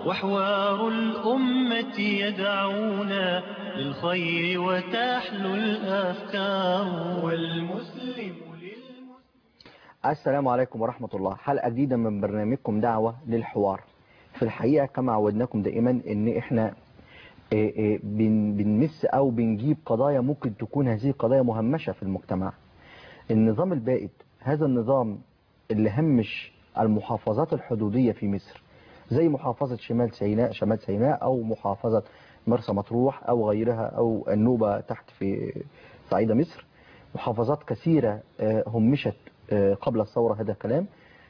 وحوار الأمة يدعونا للخير وتحلو الأفكار والمسلم السلام عليكم ورحمة الله حلقة جديدة من برنامجكم دعوة للحوار في الحقيقة كما عودناكم دائما ان احنا آه، آه، بن- بنمس او بنجيب قضايا ممكن تكون هذه قضايا مهمشة في المجتمع النظام البائد هذا النظام اللي همش المحافظات الحدودية في مصر زي محافظة شمال سيناء شمال سيناء او محافظة مرسى مطروح او غيرها او النوبة تحت في صعيد مصر محافظات كثيرة آه، همشت آه، قبل الثورة هذا الكلام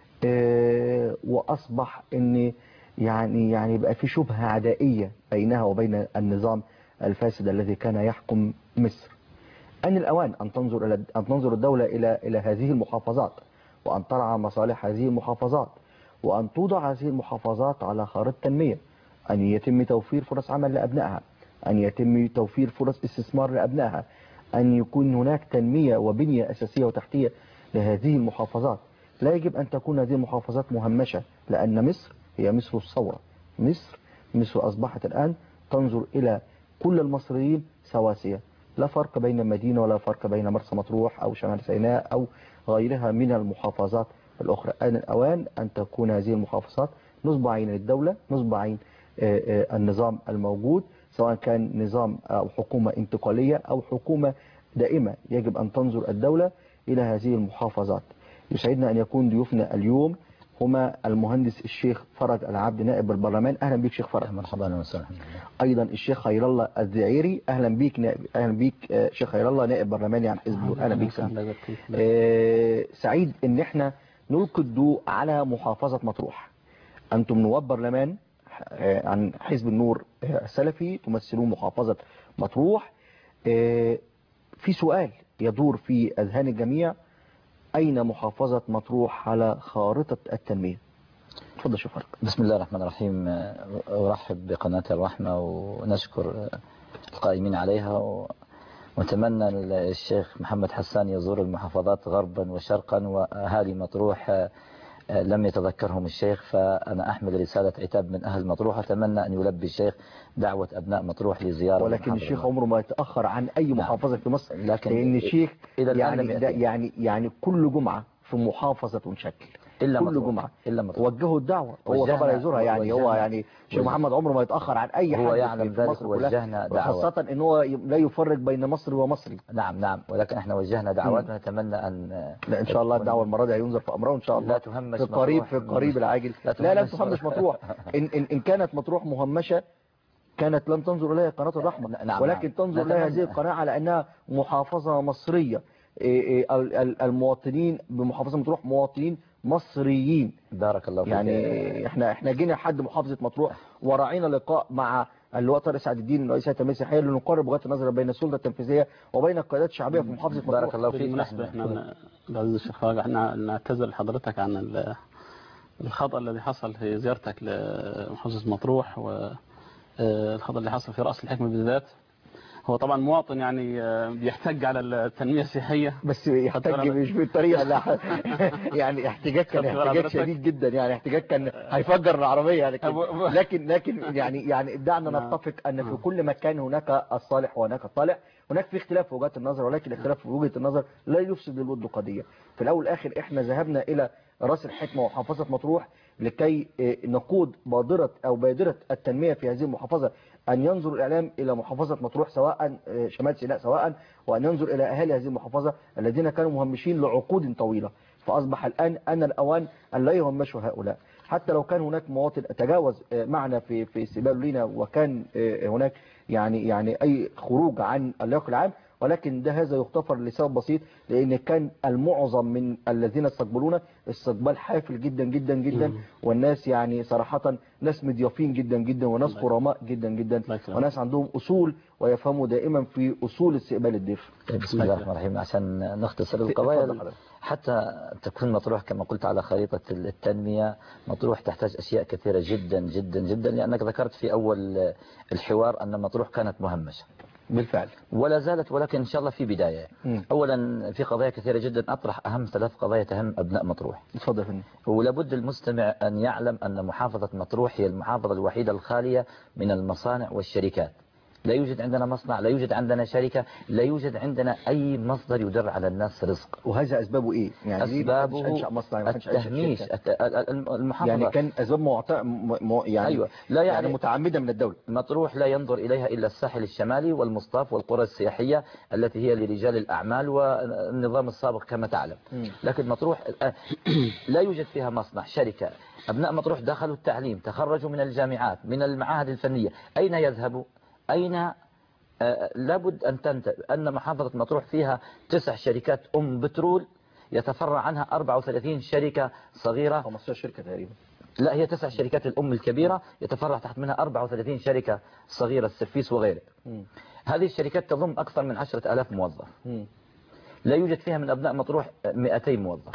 آه، واصبح ان يعني يعني بقى في شبهة عدائية بينها وبين النظام الفاسد الذي كان يحكم مصر أن الأوان أن تنظر إلى أن تنظر الدولة إلى إلى هذه المحافظات وأن ترعى مصالح هذه المحافظات وأن توضع هذه المحافظات على خارطة تنمية أن يتم توفير فرص عمل لأبنائها أن يتم توفير فرص استثمار لأبنائها أن يكون هناك تنمية وبنية أساسية وتحتية لهذه المحافظات لا يجب أن تكون هذه المحافظات مهمشة لأن مصر هي مصر الثورة مصر مصر أصبحت الآن تنظر إلى كل المصريين سواسية لا فرق بين المدينة ولا فرق بين مرسى مطروح أو شمال سيناء أو غيرها من المحافظات الأخرى آن الأوان أن تكون هذه المحافظات نصب عين الدولة نصب عين آه، آه، النظام الموجود سواء كان نظام أو حكومة انتقالية أو حكومة دائمة يجب أن تنظر الدولة إلى هذه المحافظات يسعدنا أن يكون ضيوفنا اليوم هما المهندس الشيخ فرج العبد نائب البرلمان أهلا بك شيخ فرج مرحبا وسهلا ايضا الشيخ خير الله الزعيري اهلا بيك نائب اهلا بيك آه، شيخ خير الله نائب برلماني عن حزب النور. اهلا بيك سعيد. آه، سعيد ان احنا نلقي الضوء على محافظة مطروح انتم نواب برلمان آه، عن حزب النور آه، السلفي تمثلون محافظة مطروح آه، في سؤال يدور في اذهان الجميع اين محافظة مطروح على خارطة التنمية تفضل شيخ فرج بسم الله الرحمن الرحيم أرحب بقناة الرحمة ونشكر القائمين عليها و- ونتمنى الشيخ محمد حسان يزور المحافظات غربا وشرقا وأهالي مطروح آه، لم يتذكرهم الشيخ فأنا أحمل رسالة عتاب من أهل مطروح أتمنى أن يلبي الشيخ دعوة أبناء مطروح لزيارة ولكن محافظة الشيخ عمره ما يتأخر عن أي محافظة في مصر لكن لأن الشيخ إلى الآن لم يعني, ده يأتي. يعني يعني كل جمعة في محافظة تنشكل إلا كل مطروح. جمعة إلا مطروح وجهوا الدعوة هو وجهنا- طبعا يزورها يعني هو وجهنا- يعني شيخ وجه- محمد عمره ما يتأخر عن أي هو حد يعلم في ذلك مصر كلها وجهنا دعوة. وخاصة ان هو لا يفرق بين مصري ومصري نعم نعم ولكن احنا وجهنا دعوات ونتمنى أن لا ان شاء الله الدعوة المرة دي هينظر في امره ان شاء الله لا تهمش في القريب مطروح. في القريب العاجل لا لا لا تهمش تهمش مطروح ان ان ان كانت مطروح مهمشة كانت لن تنظر اليها قناة الرحمة نعم، ولكن نعم. تنظر نتمنى. لها هذه القناة على انها محافظة مصرية إيه إيه ال- ال- المواطنين بمحافظة مطروح مواطنين مصريين بارك الله فيك يعني احنا احنا جينا لحد محافظة مطروح وراعينا لقاء مع اللواء طارق سعد الدين رئيس هيئة المسيحية لنقرب وجهات النظر بين السلطة التنفيذية وبين القيادات الشعبية في محافظة مطروح بارك الله فيك بالمناسبة احنا العزيز الشيخ راجع احنا نعتذر لحضرتك عن ال- الخطأ الذي حصل في زيارتك لمحافظة مطروح والخطأ اللي حصل في رأس الحكمة بالذات هو طبعا مواطن يعني آه، بيحتج على التنمية السياحية بس يحتاج خدت بالك؟ مش بالطريقة لا يعني احتجاج كان خدت بالك احتجاج حضرتك؟ شديد جدا يعني احتجاج كان هيفجر العربية يعني لكن أبو- أبو- لكن لكن يعني يعني دعنا نعم. نتفق ان في نعم. كل مكان هناك الصالح وهناك الطالح هناك في اختلاف في وجهات النظر ولكن الاختلاف في وجهة النظر لا يفسد للود قضية في الاول والاخر احنا ذهبنا الى راس الحكمة ومحافظة مطروح لكي آه، نقود بادرة او بادرة التنمية في هذه المحافظة ان ينظر الاعلام الى محافظة مطروح سواء آه، شمال سيناء سواء وان ينظر الى اهالي هذه المحافظة الذين كانوا مهمشين لعقود طويلة فاصبح الان ان الاوان ان لا يهمشوا هؤلاء حتى لو كان هناك مواطن تجاوز آه، معنا في في استقباله لنا وكان آه، هناك يعني يعني اي خروج عن اللياق العام ولكن ده هذا يغتفر لسبب بسيط لان كان المعظم من الذين استقبلونا استقبال حافل جدا جدا جدا مم. والناس يعني صراحة ناس مضيافين جدا جدا وناس الله كرماء جدا جدا الله يكرمك. وناس عندهم اصول ويفهموا دائما في اصول استقبال الضيف بسم الله الرحمن الرحيم عشان نختصر اتفضل القضايا حضرتك. حتى تكون مطروح كما قلت على خريطة التنمية مطروح تحتاج أشياء كثيرة جدا جدا جدا لأنك ذكرت في أول الحوار أن مطروح كانت مهمشة بالفعل ولا زالت ولكن إن شاء الله في بداية مم. أولا في قضايا كثيرة جدا أطرح أهم ثلاث قضايا تهم أبناء مطروح اتفضل يا فندم ولابد المستمع أن يعلم أن محافظة مطروح هي المحافظة الوحيدة الخالية من المصانع والشركات لا يوجد عندنا مصنع لا يوجد عندنا شركة لا يوجد عندنا أي مصدر يدر على الناس رزق وهذا اسبابه ايه يعني ليه ما حدش أسبابه انشا مصنع ما حدش انشا التهميش شركة؟ الت- ال- ال- المحافظة يعني كان اسباب معطى م... م... يعني أيوة لا يعني يعني متعمده من الدوله مطروح لا ينظر إليها إلا الساحل الشمالي والمصطاف والقرى السياحية التي هي لرجال الأعمال والنظام السابق كما تعلم مم. لكن مطروح آه، لا يوجد فيها مصنع شركة أبناء مطروح دخلوا التعليم تخرجوا من الجامعات من المعاهد الفنية أين يذهبوا أين آه، لابد أن تنتبه أن محافظة مطروح فيها تسع شركات أم بترول يتفرع عنها 34 شركة صغيرة 15 شركه تقريبا لا هي تسع شركات الأم الكبيرة يتفرع تحت منها 34 شركة صغيرة السرفيس وغيره مم. هذه الشركات تضم أكثر من عشرة ألاف موظف مم. لا يوجد فيها من أبناء مطروح 200 موظف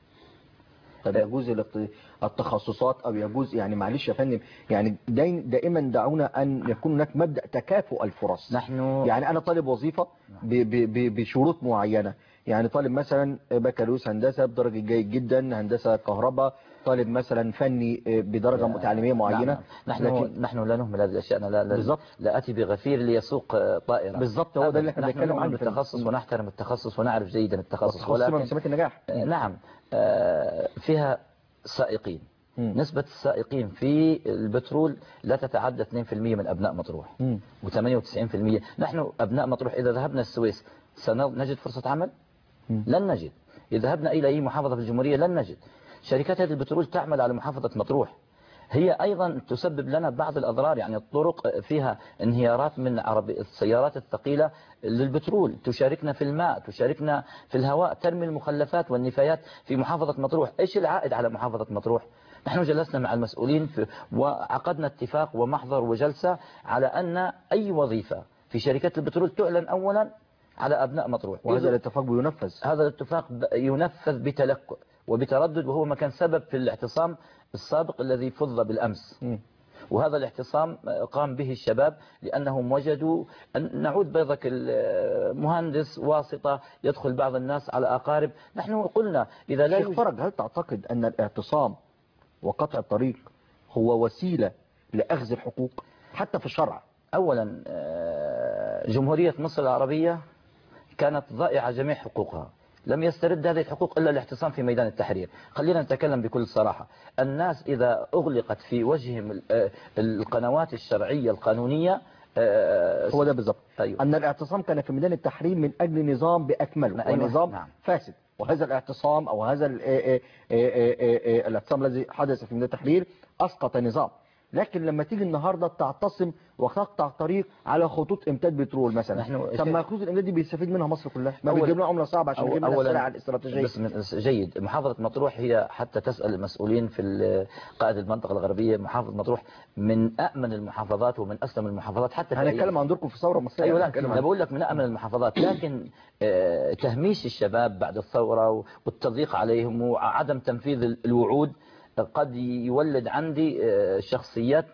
طب يجوز الاقت- التخصصات او يجوز يعني معلش يا فندم يعني داي- دائما دعونا ان يكون هناك مبدا تكافؤ الفرص نحن يعني انا طالب وظيفه ب- ب- ب- بشروط معينه يعني طالب مثلا بكالوريوس هندسه بدرجه جيد جدا هندسه كهرباء طالب مثلا فني بدرجه تعليميه معينه نعم. نحن لكن نحن لا نهمل هذه الأشياء أنا لا لا, بالضبط. لا أتي بغفير ليسوق طائرة بالضبط هو ده اللي احنا نحن بنتكلم نؤمن عنه بالتخصص ونحترم التخصص ونعرف جيدا التخصص التخصص من ولكن مسميات النجاح آه، نعم آه، فيها سائقين مم. نسبة السائقين في البترول لا تتعدى 2% من أبناء مطروح مم. و98% نحن أبناء مطروح إذا ذهبنا السويس سنجد فرصة عمل مم. لن نجد إذا ذهبنا إلى أي محافظة في الجمهورية لن نجد شركات هذه البترول تعمل على محافظة مطروح هي أيضا تسبب لنا بعض الأضرار يعني الطرق فيها انهيارات من عربي السيارات الثقيلة للبترول تشاركنا في الماء تشاركنا في الهواء ترمي المخلفات والنفايات في محافظة مطروح إيش العائد على محافظة مطروح نحن جلسنا مع المسؤولين في وعقدنا اتفاق ومحضر وجلسة على أن أي وظيفة في شركات البترول تعلن أولا على أبناء مطروح وهذا إذا- الاتفاق بينفذ هذا الاتفاق ب- ينفذ بتلكؤ وبتردد وهو ما كان سبب في الاعتصام السابق الذي فض بالأمس مم. وهذا الاعتصام قام به الشباب لأنهم وجدوا أن نعود بيضك المهندس واسطة يدخل بعض الناس على أقارب نحن قلنا إذا لا شيخ يوجد فرج هل تعتقد أن الاعتصام وقطع الطريق هو وسيلة لأخذ الحقوق حتى في الشرع أولا آه، جمهورية مصر العربية كانت ضائعة جميع حقوقها لم يسترد هذه الحقوق إلا الاعتصام في ميدان التحرير خلينا نتكلم بكل صراحة الناس إذا أغلقت في وجههم ال- آه، القنوات الشرعية القانونية آه، هو ده بالظبط أيوة. أن الاعتصام كان في ميدان التحرير من أجل نظام بأكمله أيوة، ونظام نعم. فاسد وهذا الاعتصام أو هذا ال- آه، آه، آه، آه، آه، الاعتصام الذي حدث في ميدان التحرير أسقط نظام لكن لما تيجي النهاردة تعتصم وتقطع طريق على خطوط إمداد بترول مثلا نحن- طب ما خطوط الإمداد دي بيستفيد منها مصر كلها ما أول- بيجيب لنا عملة صعبة عشان أو- يجيب لنا أولاً السلع الاستراتيجية بس من جيد محافظة مطروح هي حتى تسأل المسؤولين في ال- قائد المنطقة الغربية محافظة مطروح من أأمن المحافظات ومن أسلم المحافظات حتى في أيام- هنتكلم عن دوركم في الثورة المصرية ايوه لا هنتكلم انا عن- بقول لك من امن المحافظات لكن آه، تهميش الشباب بعد الثوره والتضييق عليهم وعدم تنفيذ ال- الوعود قد يولد عندي آه، شخصيات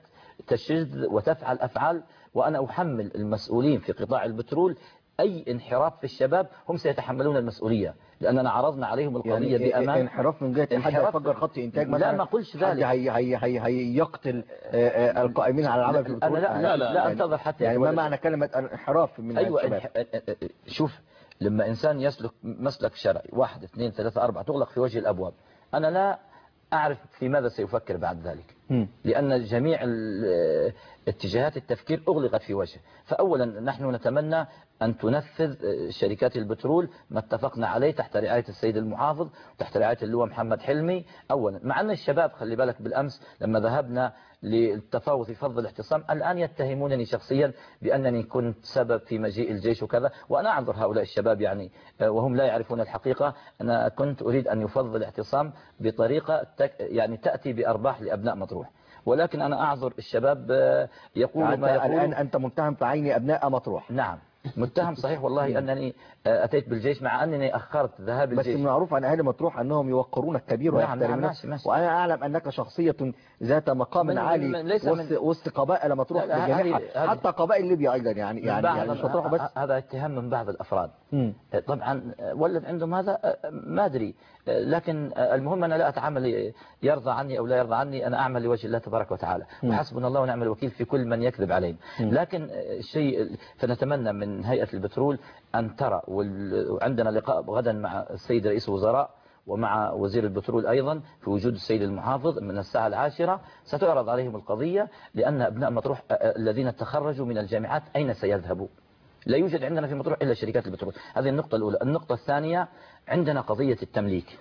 تشذ وتفعل افعال وانا احمل المسؤولين في قطاع البترول اي انحراف في الشباب هم سيتحملون المسؤوليه لاننا عرضنا عليهم القضيه يعني بامان انحراف من جهة حد انحراف- يفجر خط انتاج لا، مثلا ما قلش حد ذلك. هي هي هي هي يقتل آه، آه، القائمين على العمل في أنا البترول لا- لا- لا يعني- أنتظر حتى يعني ما يتولد. معنى كلمة انحراف من ايوه الشباب انح- شوف لما انسان يسلك مسلك شرعي واحد اثنين ثلاثة أربعة تغلق في وجه الأبواب أنا لا أعرف في ماذا سيفكر بعد ذلك مم. لأن جميع ال- اتجاهات التفكير أغلقت في وجهه فأولا نحن نتمنى أن تنفذ شركات البترول ما اتفقنا عليه تحت رعاية السيد المحافظ تحت رعاية اللواء محمد حلمي أولا مع أن الشباب خلي بالك بالأمس لما ذهبنا للتفاوض في فض الاعتصام الآن يتهمونني شخصيا بأنني كنت سبب في مجيء الجيش وكذا وأنا أعذر هؤلاء الشباب يعني آه، وهم لا يعرفون الحقيقة أنا كنت أريد أن يفض الاعتصام بطريقة تك يعني تأتي بأرباح لأبناء مطروح ولكن أنا أعذر الشباب آه، يقولوا يعني ما الآن يقولوا أنت متهم في عين أبناء مطروح نعم متهم صحيح والله أنني آه، أتيت بالجيش مع أنني أخرت ذهاب بس الجيش من معروف عن اهل مطروح انهم يوقرون الكبير نعم، نعم، ويحترمونه ماشي، ماشي. وانا اعلم انك شخصيه ذات مقام من- عالي من- ليس وسط, من- وسط قبائل مطروح لا، لا، بجميعها هذه- هذه- حتى قبائل ليبيا ايضا يعني من يعني, بعض يعني مش مطروح بس هذا اتهام من بعض الأفراد مم. طبعا ولد عندهم هذا ما أدري لكن المهم أنا لا أتعامل يرضى عني أو لا يرضى عني أنا أعمل لوجه الله تبارك وتعالى وحسبنا الله ونعم الوكيل في كل من يكذب علينا لكن الشيء فنتمنى من هيئة البترول أن ترى وال- وعندنا لقاء غدا مع السيد رئيس الوزراء ومع وزير البترول أيضا في وجود السيد المحافظ من الساعة العاشرة ستعرض عليهم القضية لأن أبناء مطروح الذين تخرجوا من الجامعات أين سيذهبوا لا يوجد عندنا في مطروح إلا شركات البترول هذه النقطة الأولى النقطة الثانية عندنا قضية التمليك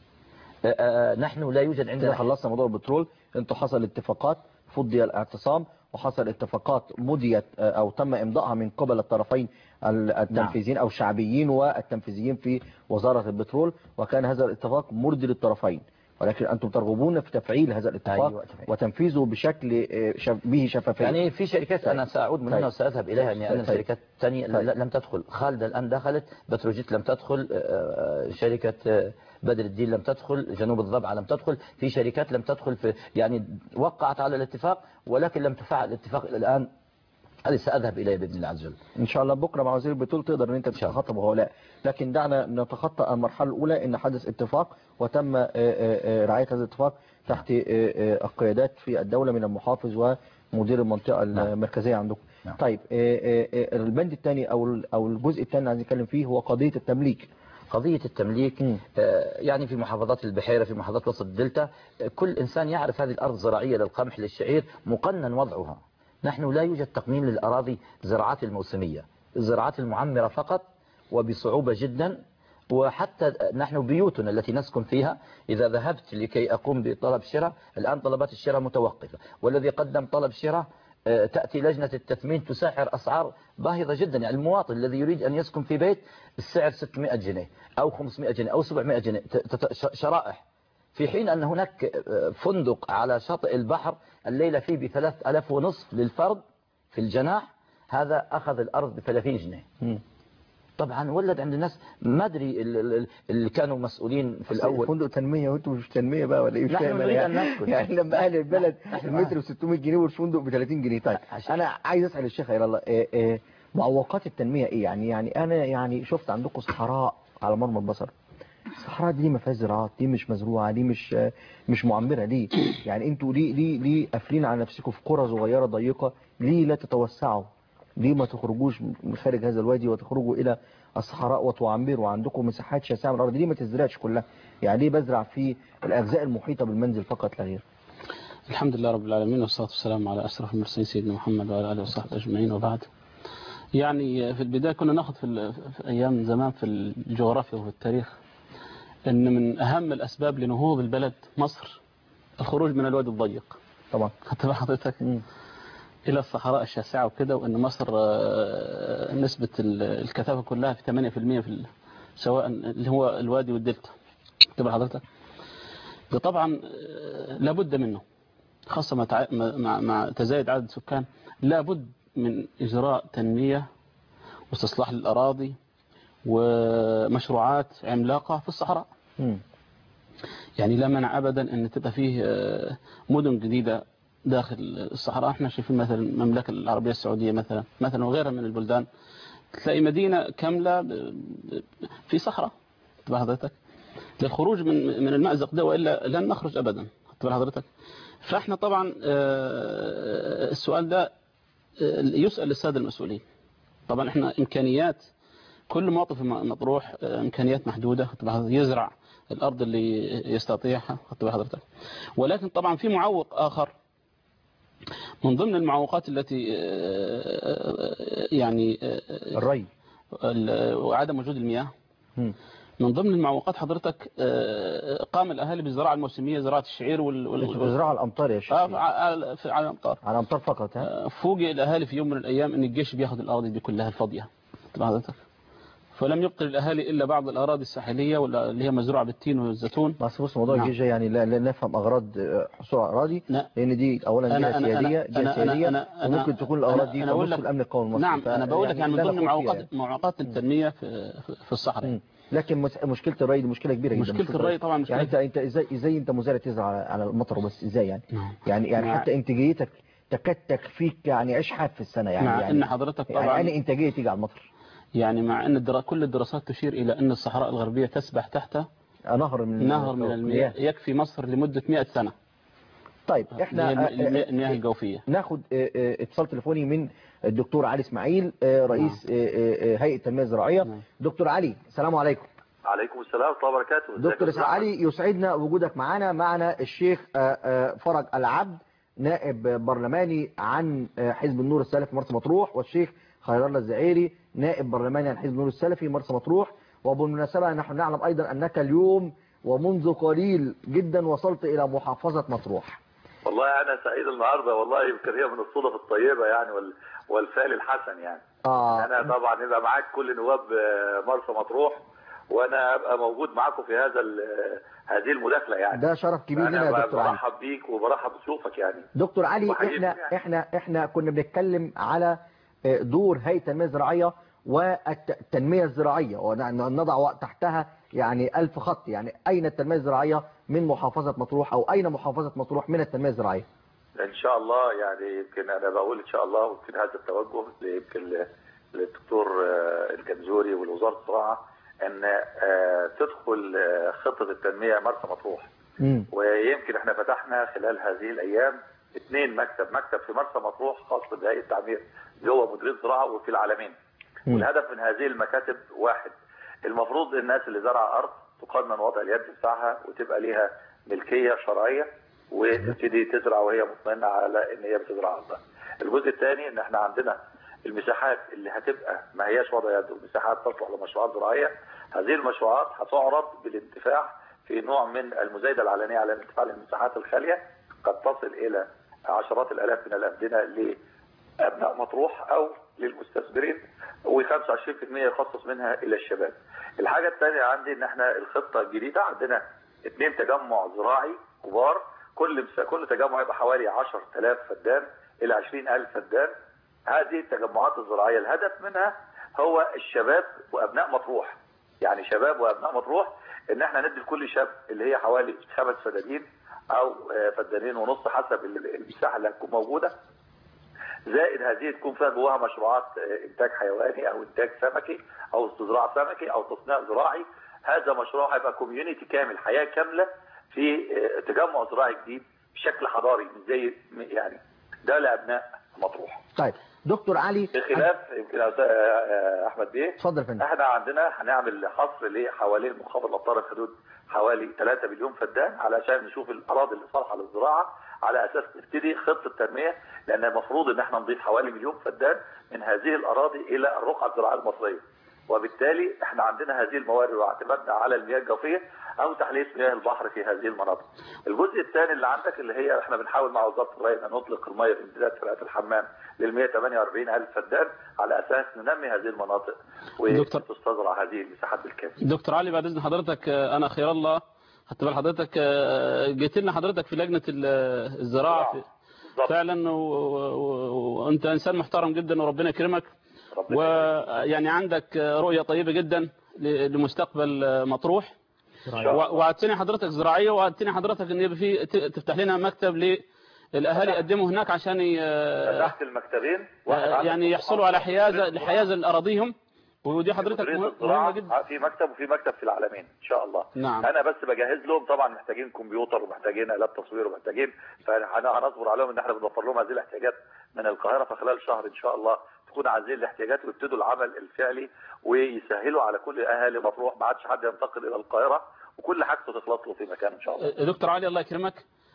آه، آه، نحن لا يوجد كده عندنا خلصنا موضوع البترول انتوا حصل اتفاقات فضي الاعتصام وحصل اتفاقات مضيت آه، او تم امضائها من قبل الطرفين ال- التنفيذيين او الشعبيين والتنفيذيين في وزارة البترول وكان هذا الاتفاق مرضي للطرفين ولكن انتم ترغبون في تفعيل هذا الاتفاق أيوة، تفعيل. وتنفيذه بشكل آه، شف- به شفافية يعني في شركات أنا سأعود من هنا طيب. وسأذهب إليها يعني أن طيب. شركات ثانية طيب. ل- لم تدخل خالد الآن دخلت بتروجيت لم تدخل آه، آه، شركة آه، بدر الدين لم تدخل جنوب الضبعة لم تدخل في شركات لم تدخل في يعني وقعت على الاتفاق ولكن لم تفعل الاتفاق إلى الآن هذه سأذهب إليها بإذن الله عز وجل ان شاء الله بكره مع وزير البترول تقدر ان انت تتخطى هؤلاء لكن دعنا نتخطى المرحله الاولى ان حدث اتفاق وتم آه، آه، آه، رعايه هذا الاتفاق تحت آه، آه، القيادات في الدوله من المحافظ ومدير المنطقه المركزيه عندكم نعم. طيب آه، آه، آه، البند الثاني او ال- او الجزء الثاني اللي عايزين نتكلم فيه هو قضيه التمليك قضية التمليك مم. آه، يعني في محافظات البحيرة في محافظات وسط الدلتا آه، كل إنسان يعرف هذه الأرض زراعية للقمح للشعير مقنن وضعها نحن لا يوجد تقنين للأراضي زراعات الموسمية الزراعات المعمرة فقط وبصعوبة جدا وحتى نحن بيوتنا التي نسكن فيها إذا ذهبت لكي أقوم بطلب شراء الآن طلبات الشراء متوقفة والذي قدم طلب شراء آه، تأتي لجنة التثمين تسعر أسعار باهظة جدا يعني المواطن الذي يريد أن يسكن في بيت السعر 600 جنيه أو 500 جنيه أو 700 جنيه ت- ت- ش- شرائح في حين أن هناك آه، فندق على شاطئ البحر الليلة فيه بثلاث ألاف ونصف للفرد في الجناح هذا أخذ الأرض ب 30 جنيه طبعا ولد عند الناس ما أدري ال- ال- اللي كانوا مسؤولين في الأول فندق تنميه وانتم مش تنميه بقى ولا ايه مش نحن فاهم أنا نريد يعني. أن نسكن. يعني لما اهل البلد نحن- المتر ب 600 جنيه والفندق ب 30 جنيه طيب عشان- انا عايز اسال الشيخ خير الله إيه إيه معوقات التنميه ايه يعني يعني انا يعني شفت عندكم صحراء على مرمى البصر الصحراء دي ما فيهاش زراعات دي مش مزروعه دي مش مش معمره ليه يعني انتوا ليه ليه ليه قافلين على نفسكم في قرى صغيره ضيقه ليه لا تتوسعوا ليه ما تخرجوش من خارج هذا الوادي وتخرجوا الى الصحراء وتعمروا عندكم مساحات شاسعه من الارض ليه ما تزرعش كلها يعني ليه بزرع في الاجزاء المحيطه بالمنزل فقط لا غير الحمد لله رب العالمين والصلاة والسلام على أشرف المرسلين سيدنا محمد وعلى آله وصحبه أجمعين وبعد يعني في البداية كنا ناخذ في, ال- في أيام زمان في الجغرافيا وفي التاريخ أن من أهم الأسباب لنهوض البلد مصر الخروج من الوادي الضيق طبعا خدت بال حضرتك مم. إلى الصحراء الشاسعة وكده وأن مصر آه، نسبة ال- الكثافة كلها في 8% في ال- سواء اللي هو الوادي والدلتا خدت بال حضرتك ده طبعا آه، لابد منه خاصة مع تع- مع مع تزايد عدد السكان لابد من إجراء تنمية واستصلاح للأراضي ومشروعات عملاقة في الصحراء مم. يعني لا منع أبدا أن تبقى فيه آه، مدن جديدة داخل الصحراء احنا شايفين مثلا المملكة العربية السعودية مثلا مثلا وغيرها من البلدان تلاقي مدينة كاملة ب- ب- في صحراء تبع حضرتك للخروج من من المأزق ده وإلا لن نخرج أبدا تبع حضرتك فاحنا طبعا آه، السؤال ده آه، يسأل السادة المسؤولين طبعا احنا إمكانيات كل مواطن في مطروح آه، إمكانيات محدودة تبع حضرتك يزرع الأرض اللي يستطيعها تبع حضرتك ولكن طبعا في معوق آخر من ضمن المعوقات التي آه، يعني آه، الري ال- وعدم وجود المياه مم. من ضمن المعوقات حضرتك آه، قام الأهالي بالزراعة الموسمية زراعة الشعير وال وال- انتوا بتزرعوا الامطار يا شيخ آه، على في- على الأمطار على امطار فقط ها آه، فوجئ الأهالي في يوم من الأيام أن الجيش بياخد الأراضي دي كلها الفاضية تبع حضرتك فلم يبقي للأهالي إلا بعض الأراضي الساحلية واللي اللي هي مزروعة بالتين والزيتون بس بص موضوع نعم. الجيش ده يعني لا, لا نفهم اغراض آه، حصول على اراضي لا. لان دي اولا أنا- جهه أنا- سياديه أنا- جهه أنا- سياديه أنا- أنا- وممكن تكون الاغراض أنا- دي أنا أقول تمس لك- الامن القومي المصري نعم ف- أنا بقول لك يعني من لا ضمن نخوض فيها معوقات معوقات التنمية في في الصحراء مم. لكن مس- مشكله الري دي مشكله كبيره جدا مشكلة الري طبعا يعني مشكلة انت انت ازاي ازاي انت مزارع تزرع على, على المطر وبس ازاي يعني نعم. يعني يعني مع- حتى انتاجيتك تكاد تكفيك يعني عيش حاف في السنه يعني مع يعني إن حضرتك يعني طبعا يعني انتاجيه تيجي على المطر يعني مع أن الدرا... كل الدراسات تشير إلى أن الصحراء الغربية تسبح تحت نهر من نهر من المياه يكفي مصر لمدة 100 سنة طيب اللي هي احنا الم- آه، المياه آه، المياه الجوفية ناخد آه، آه، اتصال تليفوني من الدكتور علي اسماعيل آه، رئيس آه، آه، آه، هيئه التنميه الزراعيه نعم. دكتور علي السلام عليكم عليكم السلام ورحمة الله وبركاته ازيك دكتور يا أستاذ علي يسعدنا وجودك معنا معنا الشيخ آه، آه، فرج العبد نائب برلماني عن آه، حزب النور السلفي مرسى مطروح والشيخ خير الله الزعيري نائب برلماني عن حزب النور السلفي مرسى مطروح وبالمناسبة نحن نعلم أيضا أنك اليوم ومنذ قليل جدا وصلت إلى محافظة مطروح والله أنا سعيد النهاردة والله يمكن هي من الصدف الطيبة يعني وال... والفعل الحسن يعني آه أنا طبعا يبقى معاك كل نواب آه، مرسى مطروح وأنا أبقى موجود معاكم في هذا ال... هذه المداخلة يعني ده شرف كبير لنا أنا يا دكتور علي برحب بيك وبرحب بشوفك يعني دكتور علي وحقيقي احنا يعني. احنا احنا كنا بنتكلم على آه، دور هيئه التنميه الزراعيه والتنميه الزراعيه ونضع تحتها يعني ألف خط يعني أين التنمية الزراعية من محافظة مطروح أو أين محافظة مطروح من التنمية الزراعية ان شاء الله يعني يمكن انا بقول ان شاء الله ويمكن هذا التوجه يمكن ل- للدكتور آه، الجنزوري ولوزاره الزراعه ان آه، تدخل آه، خطه التنميه مرسى مطروح مم. ويمكن احنا فتحنا خلال هذه الايام اثنين مكتب مكتب في مرسى مطروح خاص بهيئه التعمير جوه مديريه الزراعه وفي العالمين مم. والهدف من هذه المكاتب واحد المفروض الناس اللي زرع ارض تقنن وضع اليد بتاعها وتبقى ليها ملكيه شرعيه وتبتدي تزرع وهي مطمئنه على ان هي بتزرع ارضها. الجزء الثاني ان احنا عندنا المساحات اللي هتبقى ما هياش وضع يد ومساحات تصلح لمشروعات زراعيه هذه المشروعات هتعرض بالانتفاع في نوع من المزايده العلنيه على الانتفاع للمساحات الخاليه قد تصل الى عشرات الالاف من الامدنه لابناء مطروح او للمستثمرين و25% يخصص منها الى الشباب. الحاجه الثانيه عندي ان احنا الخطه الجديده عندنا اثنين تجمع زراعي كبار كل مس- كل تجمع يبقى حوالي 10000 فدان الى 20000 فدان. هذه التجمعات الزراعيه الهدف منها هو الشباب وابناء مطروح. يعني شباب وابناء مطروح ان احنا ندي لكل شاب اللي هي حوالي خمس فدانين او آه، فدانين ونص حسب ال- المساحه اللي هتكون موجوده زائد هذه تكون فيها جواها مشروعات آه، انتاج حيواني او انتاج سمكي او استزراع سمكي او تصنيع زراعي هذا مشروع هيبقى كوميونيتي كامل حياه كامله في آه، تجمع زراعي جديد بشكل حضاري مش زي يعني ده لابناء مطروح طيب دكتور علي بخلاف يمكن يا أستاذ- آه، احمد بيه اتفضل يا فندم احنا عندنا هنعمل حصر لحوالين منخفض الامطار في حدود حوالي 3 مليون فدان علشان نشوف الاراضي اللي صالحه للزراعه على اساس نبتدي خطه تنميه لان المفروض ان احنا نضيف حوالي مليون فدان من هذه الاراضي الى الرقعه الزراعيه المصريه وبالتالي احنا عندنا هذه الموارد واعتمدنا على المياه الجوفيه او تحليه مياه البحر في هذه المناطق. الجزء الثاني اللي عندك اللي هي احنا بنحاول مع وزاره الري ان نطلق المياه في امتداد فرقه الحمام لل 148 الف فدان على اساس ننمي هذه المناطق دكتور. وتستزرع هذه المساحات بالكامل. دكتور علي بعد اذن حضرتك آه، انا خير الله خدت بال حضرتك آه، جيت لنا حضرتك في لجنه ال- الزراعه في- بالضبط. فعلا و- و- و- وانت انسان محترم جدا وربنا يكرمك ربنا يكرمك. ويعني عندك رؤيه طيبه جدا ل- لمستقبل مطروح و- وعدتني حضرتك زراعيه وعدتني حضرتك ان يبقى في ت- تفتح لنا مكتب للاهالي يقدموا هناك عشان ي- فتحت المكتبين واحد عندك يعني في يحصلوا على محافظة حيازه مديرية لحيازه لاراضيهم ودي حضرتك مديرية مه- الزراعة مهمه جدا في مكتب وفي مكتب في العالمين ان شاء الله نعم. انا بس بجهز لهم طبعا محتاجين كمبيوتر ومحتاجين الات تصوير ومحتاجين فهنصبر عليهم ان احنا بنوفر لهم هذه الاحتياجات من القاهره فخلال شهر ان شاء الله تكون هذه الاحتياجات ويبتدوا العمل الفعلي ويسهلوا على كل اهالي مطروح ما عادش حد ينتقل الى القاهره وكل حاجته تخلص له في مكان ان شاء الله دكتور علي الله يكرمك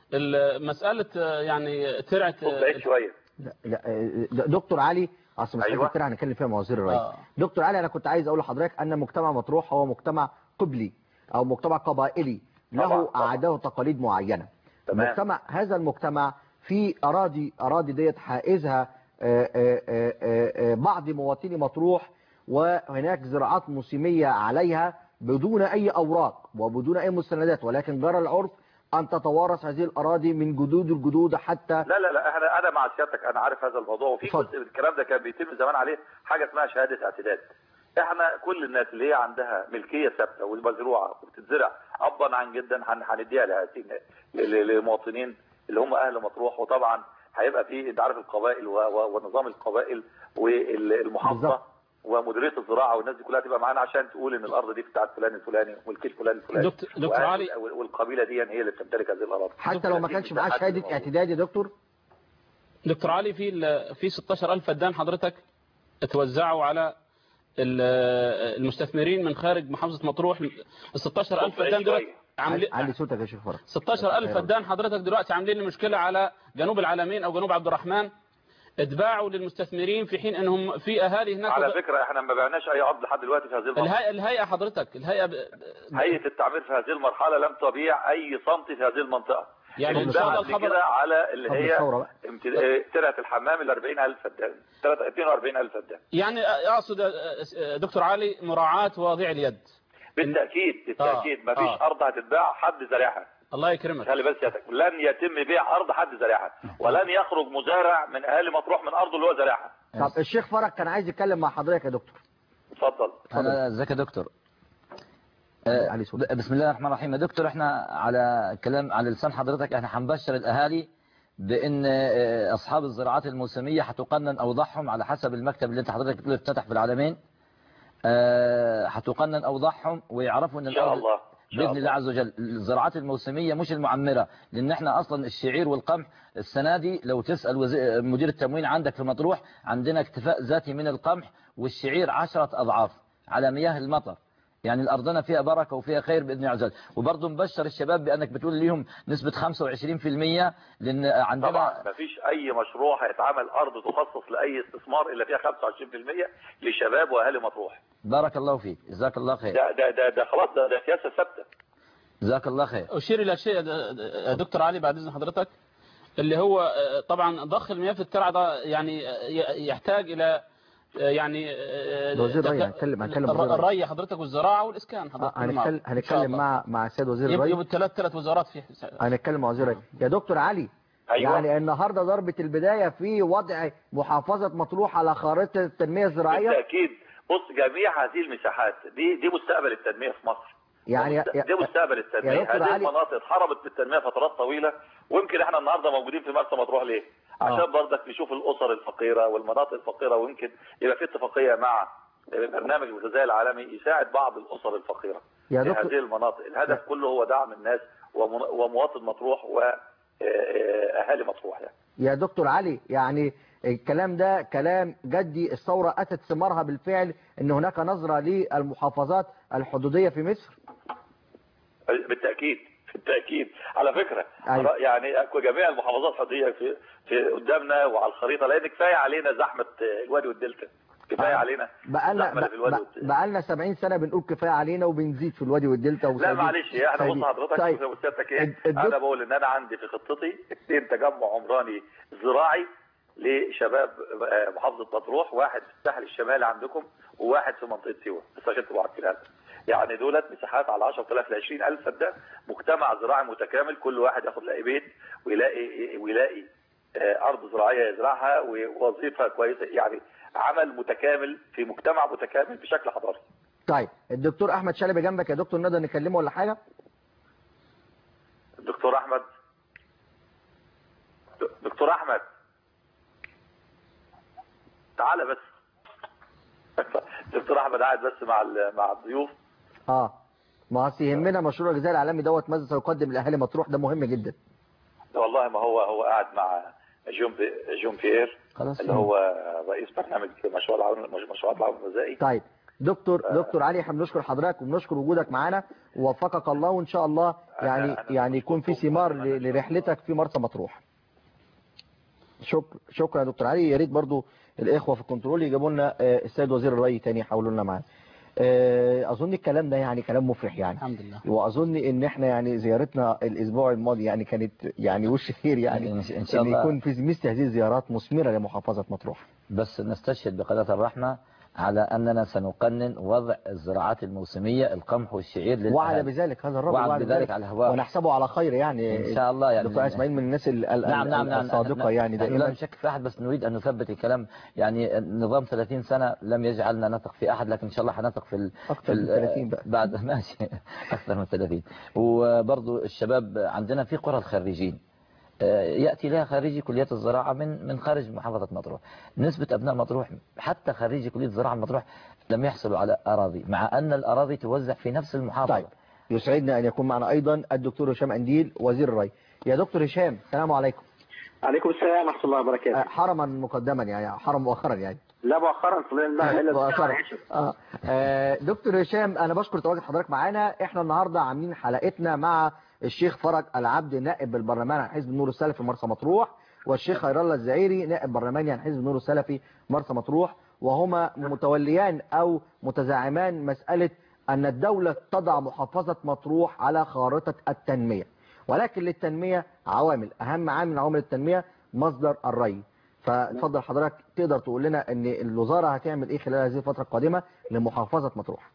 ال- مساله آه، يعني ترعه خد بعيد شويه لا لا آه، دكتور علي اصل مسألة أيوة. الترعة هنتكلم فيها مع وزير الري آه. دكتور علي انا كنت عايز اقول لحضرتك ان مجتمع مطروح هو مجتمع قبلي او مجتمع قبائلي له طبعاً، طبعاً. عادات وتقاليد معينة تمام. مجتمع هذا المجتمع في اراضي اراضي ديت حائزها آه، آه، آه، آه، آه، بعض مواطني مطروح وهناك زراعات موسمية عليها بدون أي أوراق وبدون أي مستندات ولكن جرى العرف أن تتوارث هذه الأراضي من جدود الجدود حتى لا لا لا احنا انا مع سيادتك انا عارف هذا الموضوع وفي اتفضل. جزء من الكلام ده كان بيتم زمان عليه حاجه اسمها شهاده اعتداد احنا كل الناس اللي هي عندها ملكيه ثابته والمزروعه وبتتزرع ابا عن جدا هن- هنديها لهذه الناس ل- ل- للمواطنين اللي هم اهل مطروح وطبعا هيبقى في انت عارف القبائل و- و- ونظام القبائل والمحافظه بالظبط. ومديريه الزراعه والناس دي كلها تبقى معانا عشان تقول ان الارض دي بتاعت فلان الفلاني وملكيه فلان الفلاني دكتور- دكتور وأهل- علي. والقبيله دي هي اللي بتمتلك هذه الاراضي حتى لو ما كانش معاه شهادة اعتداد يا دكتور دكتور علي في ال- في 16000 فدان حضرتك اتوزعوا على ال- المستثمرين من خارج محافظة مطروح ال 16000 فدان دلوقتي عاملين علي صوتك يا شيخ فرج 16000 فدان حضرتك دلوقتي عاملين لي مشكلة على جنوب العالمين او جنوب عبد الرحمن اتباعوا للمستثمرين في حين انهم في اهالي هناك على فكره احنا ما بعناش اي عرض لحد دلوقتي في هذه المرحله الهيئة الهيئة حضرتك الهيئة ب... هيئه التعمير في هذه المرحله لم تبيع اي سنتي في هذه المنطقه يعني قبل إن شاء الله قبل الخبر كده على اللي قبل هي الثورة بقى. امتل- اه، ترعه الحمام ال 40000 فدان 42000 فدان يعني اقصد دكتور علي مراعاة وضيع اليد بالتاكيد بالتاكيد ما فيش آه. ارض هتتباع حد زارعها الله يكرمك خلي بالك سيادتك لن يتم بيع ارض حد زارعها ولن يخرج مزارع من اهالي مطروح من ارضه اللي هو زارعها طب الشيخ فرج كان عايز يتكلم مع حضرتك يا دكتور اتفضل انا ازيك يا دكتور آه، علي صوتك. بسم الله الرحمن الرحيم يا دكتور احنا على كلام على لسان حضرتك احنا هنبشر الاهالي بان آه، اصحاب الزراعات الموسميه هتقنن اوضاعهم على حسب المكتب اللي انت حضرتك بتقول افتتح في العالمين آه، هتقنن اوضاعهم ويعرفوا ان ان شاء الارض الله إن شاء باذن الله عز وجل الزراعات الموسميه مش المعمره لان احنا اصلا الشعير والقمح السنه دي لو تسال وزي- مدير التموين عندك في مطروح عندنا اكتفاء ذاتي من القمح والشعير عشرة اضعاف على مياه المطر يعني الارضنا فيها بركه وفيها خير باذن الله عز وجل وبرضه مبشر الشباب بانك بتقول ليهم نسبه 25% لان عندنا طبعا ما فيش اي مشروع هيتعمل ارض تخصص لاي استثمار الا فيها 25% لشباب واهالي مطروح بارك الله فيك جزاك الله خير ده ده ده, ده خلاص ده, ده سياسه ثابته جزاك الله خير أشير إلى شيء يا دكتور علي بعد إذن حضرتك اللي هو آه، طبعا ضخ المياه في الترع ده يعني آه، يحتاج إلى آه، يعني آه، ده وزير الري، تك- هنتكلم- هنتكلم وزير الري. الري حضرتك والزراعة والإسكان آه، حضرتك هنتكلم إن شاء هنتكلم الله. مع مع السيد وزير يبقوا الري الثلاث ثلاث وزارات في هنتكلم مع وزير الري يا دكتور علي أيوة. يعني النهارده ضربة البداية في وضع محافظة مطروح على خارطة التنمية الزراعية بالتاكيد بص جميع هذه المساحات دي دي مستقبل التنميه في مصر يعني ده مست- دي مستقبل يا التنميه دكتور هذه علي- المناطق اتحرمت من التنميه فترات طويله ويمكن احنا النهارده موجودين في مرسى مطروح ليه؟ عشان برضك نشوف الاسر الفقيره والمناطق الفقيره ويمكن يبقى في اتفاقيه مع البرنامج الغذائي العالمي يساعد بعض الاسر الفقيره يا في دكتور- هذه المناطق الهدف كله هو دعم الناس ومن- ومواطن مطروح واهالي مطروح يعني يا دكتور علي يعني الكلام ده كلام جدي الثورة أتت ثمارها بالفعل أن هناك نظرة للمحافظات الحدودية في مصر بالتاكيد بالتاكيد على فكره أيوة. يعني جميع المحافظات الحدوديه في في قدامنا وعلى الخريطه لان كفايه علينا زحمه الوادي والدلتا كفايه آه. علينا بقالنا الزحمه اللي في الوادي والدلتا بقالنا 70 سنة بنقول كفاية علينا وبنزيد في الوادي والدلتا لا وسايبين- معلش احنا سايبين. بص حضرتك طيب طيب. سيادتك ايه الد- الدك- انا بقول ان انا عندي في خطتي اثنين تجمع عمراني زراعي لشباب آه، محافظه مطروح واحد في الساحل الشمالي عندكم وواحد في منطقه سيوه بس عشان تبقوا عارفين هذا يعني دولت مساحات على 10000 ل 20000 فدان مجتمع زراعي متكامل كل واحد ياخد لاقي بيت ويلاقي ويلاقي آه، ارض زراعيه يزرعها ووظيفه كويسه يعني عمل متكامل في مجتمع متكامل بشكل حضاري طيب الدكتور أحمد شلبي جنبك يا دكتور نقدر نكلمه ولا حاجة دكتور احمد د- دكتور احمد تعالى بس دكتور احمد قاعد بس مع ال- مع الضيوف اه ما أصل يهمنا مشروع الغذاء العالمي دوت ماذا سيقدم لأهالي مطروح ده مهم جدا والله ما هو هو قاعد مع جون بي جون بيير خلاص اللي هو رئيس برنامج مشروع العون مشروعات العون الغذائي طيب دكتور دكتور علي احنا بنشكر حضرتك وبنشكر وجودك معانا ووفقك الله وان شاء الله يعني أنا يعني يكون في بشكركم ثمار وأتمنى ل- لرحلتك في مرسى مطروح شكرا شكرا يا دكتور علي يا ريت برضو الاخوه في الكنترول يجيبوا لنا آه، السيد وزير الري تاني يحاولوا لنا معاه آه، اظن الكلام ده يعني كلام مفرح يعني الحمد لله واظن ان احنا يعني زيارتنا الاسبوع الماضي يعني كانت يعني وش خير يعني إن شاء- إن شاء ان الله. يكون في مثل هذه الزيارات مثمره لمحافظه مطروح بس نستشهد بقناة الرحمة على أننا سنقنن وضع الزراعات الموسمية القمح والشعير للأهالي وعد بذلك هذا الرجل وعد بذلك على الهواء. ونحسبه على خير يعني إن شاء الله يعني دكتور اسماعيل من الناس ال- ال- نعم نعم ال- نعم الصادقة نحن- يعني نحن لا دائما نشك في أحد بس نريد أن نثبت الكلام يعني نظام 30 سنة لم يجعلنا نثق في أحد لكن إن شاء الله حنثق في ال... أكثر في من ال- 30 بقى. بعد ماشي أكثر من 30 وبرضو الشباب عندنا في قرى الخريجين آه، يأتي لها خريجي كليات الزراعة من من خارج محافظة مطروح نسبة أبناء مطروح حتى خريجي كلية الزراعة مطروح لم يحصلوا على أراضي مع أن الأراضي توزع في نفس المحافظة طيب يسعدنا أن يكون معنا أيضا الدكتور هشام أنديل وزير الري يا دكتور هشام السلام عليكم عليكم السلام ورحمة الله آه، وبركاته حرما مقدما يعني حرم مؤخرا يعني لا مؤخرا فضلنا إلا مؤخرا الساعة آه. آه، دكتور هشام أنا بشكر تواجد حضرتك معانا احنا النهاردة عاملين حلقتنا مع الشيخ فرج العبد نائب البرلمان عن حزب النور السلفي مرسى مطروح والشيخ خير الله الزعيري نائب برلماني عن حزب النور السلفي مرسى مطروح وهما متوليان أو متزاعمان مسألة أن الدولة تضع محافظة مطروح على خارطة التنمية ولكن للتنمية عوامل أهم عامل من عوامل التنمية مصدر الري فاتفضل حضرتك تقدر تقول لنا ان الوزارة هتعمل ايه خلال هذه الفترة القادمة لمحافظة مطروح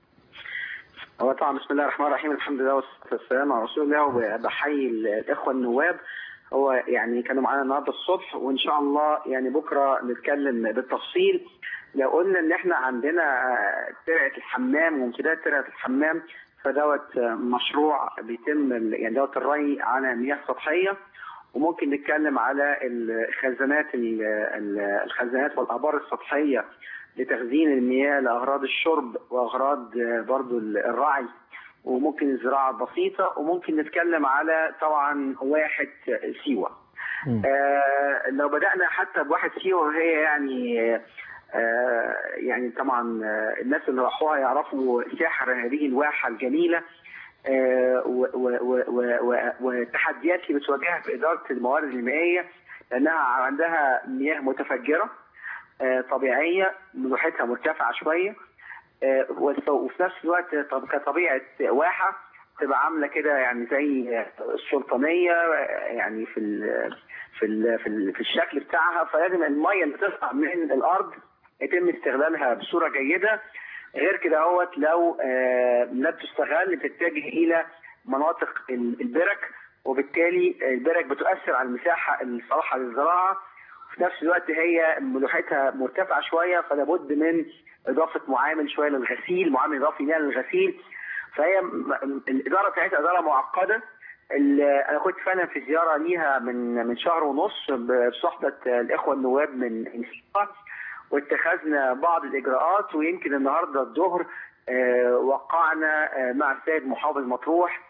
هو طبعا بسم الله الرحمن الرحيم الحمد لله والصلاة والسلام على رسول الله وبحيي الإخوة النواب هو يعني كانوا معانا النهارده الصبح وإن شاء الله يعني بكرة نتكلم بالتفصيل لو قلنا إن إحنا عندنا آه، ترعة الحمام وامتداد ترعة الحمام فدوت آه، مشروع بيتم ال- يعني دوت الري على مياه سطحية وممكن نتكلم على الخزانات ال- ال- الخزانات والآبار السطحية لتخزين المياه لأغراض الشرب وأغراض آه، برضو الرعي وممكن الزراعة البسيطة وممكن نتكلم على طبعا واحد سيوة مم. آه لو بدأنا حتى بواحد سيوة وهي يعني آه يعني طبعا آه، الناس اللي راحوها يعرفوا سحر هذه الواحة الجميلة آه، و- و- و- و- و- والتحديات اللي بتواجهها في إدارة الموارد المائية لأنها عندها مياه متفجرة آه، طبيعية ملوحتها مرتفعة شوية آه، وف- وفي نفس الوقت طب كطبيعة واحة تبقى عاملة كده يعني زي آه، السلطانية آه، يعني في ال في ال في, ال في الشكل بتاعها فلازم المية اللي تطلع من الأرض يتم استغلالها بصورة جيدة غير كده اهوت لو آه، لا بتستغل بتتجه إلى مناطق ال- البرك وبالتالي البرك بتؤثر على المساحة الصالحة للزراعة في نفس الوقت هي ملوحتها مرتفعة شوية فلا بد من إضافة معامل شوية للغسيل معامل إضافي ليها للغسيل فهي م- م- الإدارة بتاعتها إدارة معقدة ال- أنا كنت فعلا في زيارة ليها من من شهر ونص بصحبة الإخوة النواب من من سيوة واتخذنا بعض الإجراءات ويمكن النهاردة الظهر آه، وقعنا آه، مع السيد محافظ مطروح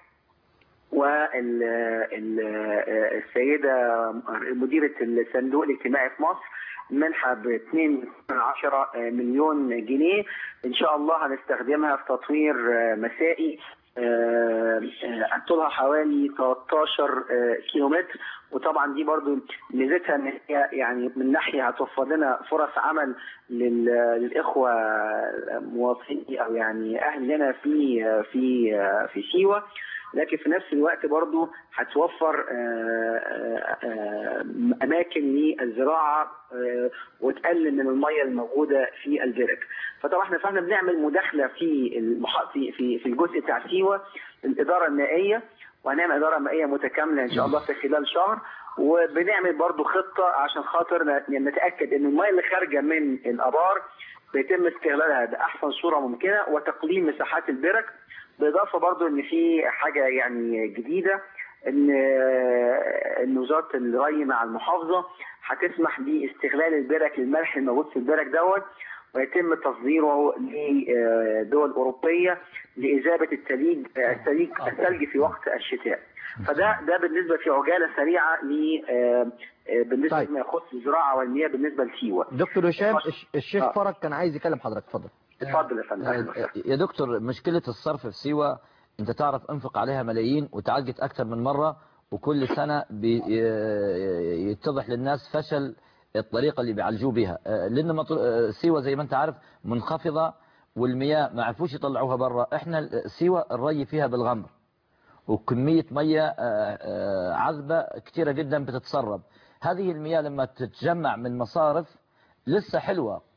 والسيدة مديرة الصندوق الاجتماعي في مصر منحة ب 2 مليون جنيه ان شاء الله هنستخدمها في تطوير آه، مسائي آه، آه، طولها حوالي 13 آه، كيلومتر وطبعا دي برضو ميزتها ان هي يعني من ناحيه هتوفر لنا فرص عمل لل- للاخوه مواطنين او يعني اهلنا في في في سيوه لكن في نفس الوقت برضو هتوفر آه، آه، آه، اماكن للزراعه آه، وتقلل من الميه الموجوده في البرك فطبعا احنا فعلا بنعمل مداخله في المح... في في في الجزء بتاع سيوه الاداره المائيه وهنعمل اداره مائيه متكامله ان شاء الله في خلال شهر وبنعمل برضو خطه عشان خاطر ن- نتاكد ان الميه اللي خارجه من الابار بيتم استغلالها باحسن صوره ممكنه وتقليل مساحات البرك بالاضافه برضو ان في حاجه يعني جديده ان ان وزاره الري مع المحافظه هتسمح باستغلال البرك الملح الموجود في البرك دوت ويتم تصديره لدول اوروبيه لاذابه التليج التليج الثلج في وقت الشتاء فده ده بالنسبه في عجاله سريعه ل بالنسبه طيب. لما يخص الزراعه والمياه بالنسبه لسيوه دكتور هشام اتفضل. الش- الشيخ آه. فرج كان عايز يكلم حضرتك اتفضل اتفضل يا فندم أهلاً وسهلاً. يا دكتور مشكلة الصرف في سيوة انت تعرف انفق عليها ملايين وتعالجت اكثر من مرة وكل سنة بي- ي- يتضح للناس فشل الطريقة اللي بيعالجوه بها آه، لان مطر- آه، سيوة زي ما انت عارف منخفضة والمياه ما عرفوش يطلعوها برا احنا سيوة الري فيها بالغمر وكمية مية آه، آه، عذبة كثيرة جدا بتتسرب هذه المياه لما تتجمع من مصارف لسه حلوة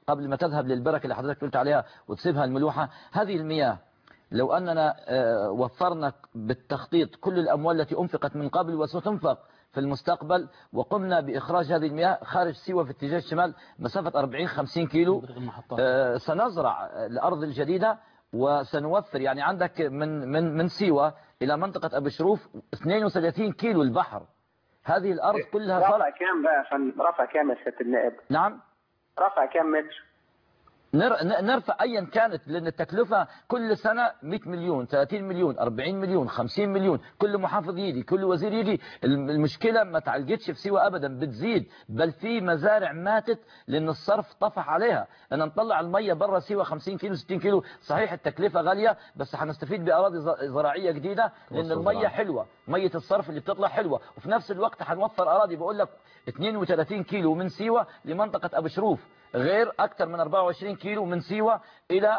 قبل ما تذهب للبركة اللي حضرتك قلت عليها وتسيبها الملوحة هذه المياه لو أننا آه، وفرنا بالتخطيط كل الأموال التي أنفقت من قبل وستنفق في المستقبل وقمنا بإخراج هذه المياه خارج سيوة في اتجاه الشمال مسافة 40-50 كيلو المحطات آه، سنزرع الأرض الجديدة وسنوفر يعني عندك من من من سيوة إلى منطقة أبو شروف 32 كيلو البحر هذه الأرض كلها رفع صار كام بقى يا فندم رفع كام يا سياده النائب نعم رفع كام متر نر- ن- نرفع ايا كانت لان التكلفه كل سنه 100 مليون 30 مليون 40 مليون 50 مليون كل محافظ يجي كل وزير يجي الم- المشكله ما تعالجتش في سيوه ابدا بتزيد بل في مزارع ماتت لان الصرف طفح عليها ان نطلع الميه بره سيوه 50 كيلو 60 كيلو صحيح التكلفه غاليه بس هنستفيد باراضي ز- زراعيه جديده لان وصل الميه زراعي. حلوه ميه الصرف اللي بتطلع حلوه وفي نفس الوقت هنوفر اراضي بقول لك 32 كيلو من سيوه لمنطقه ابو شروف غير أكثر من 24 كيلو من سيوة إلى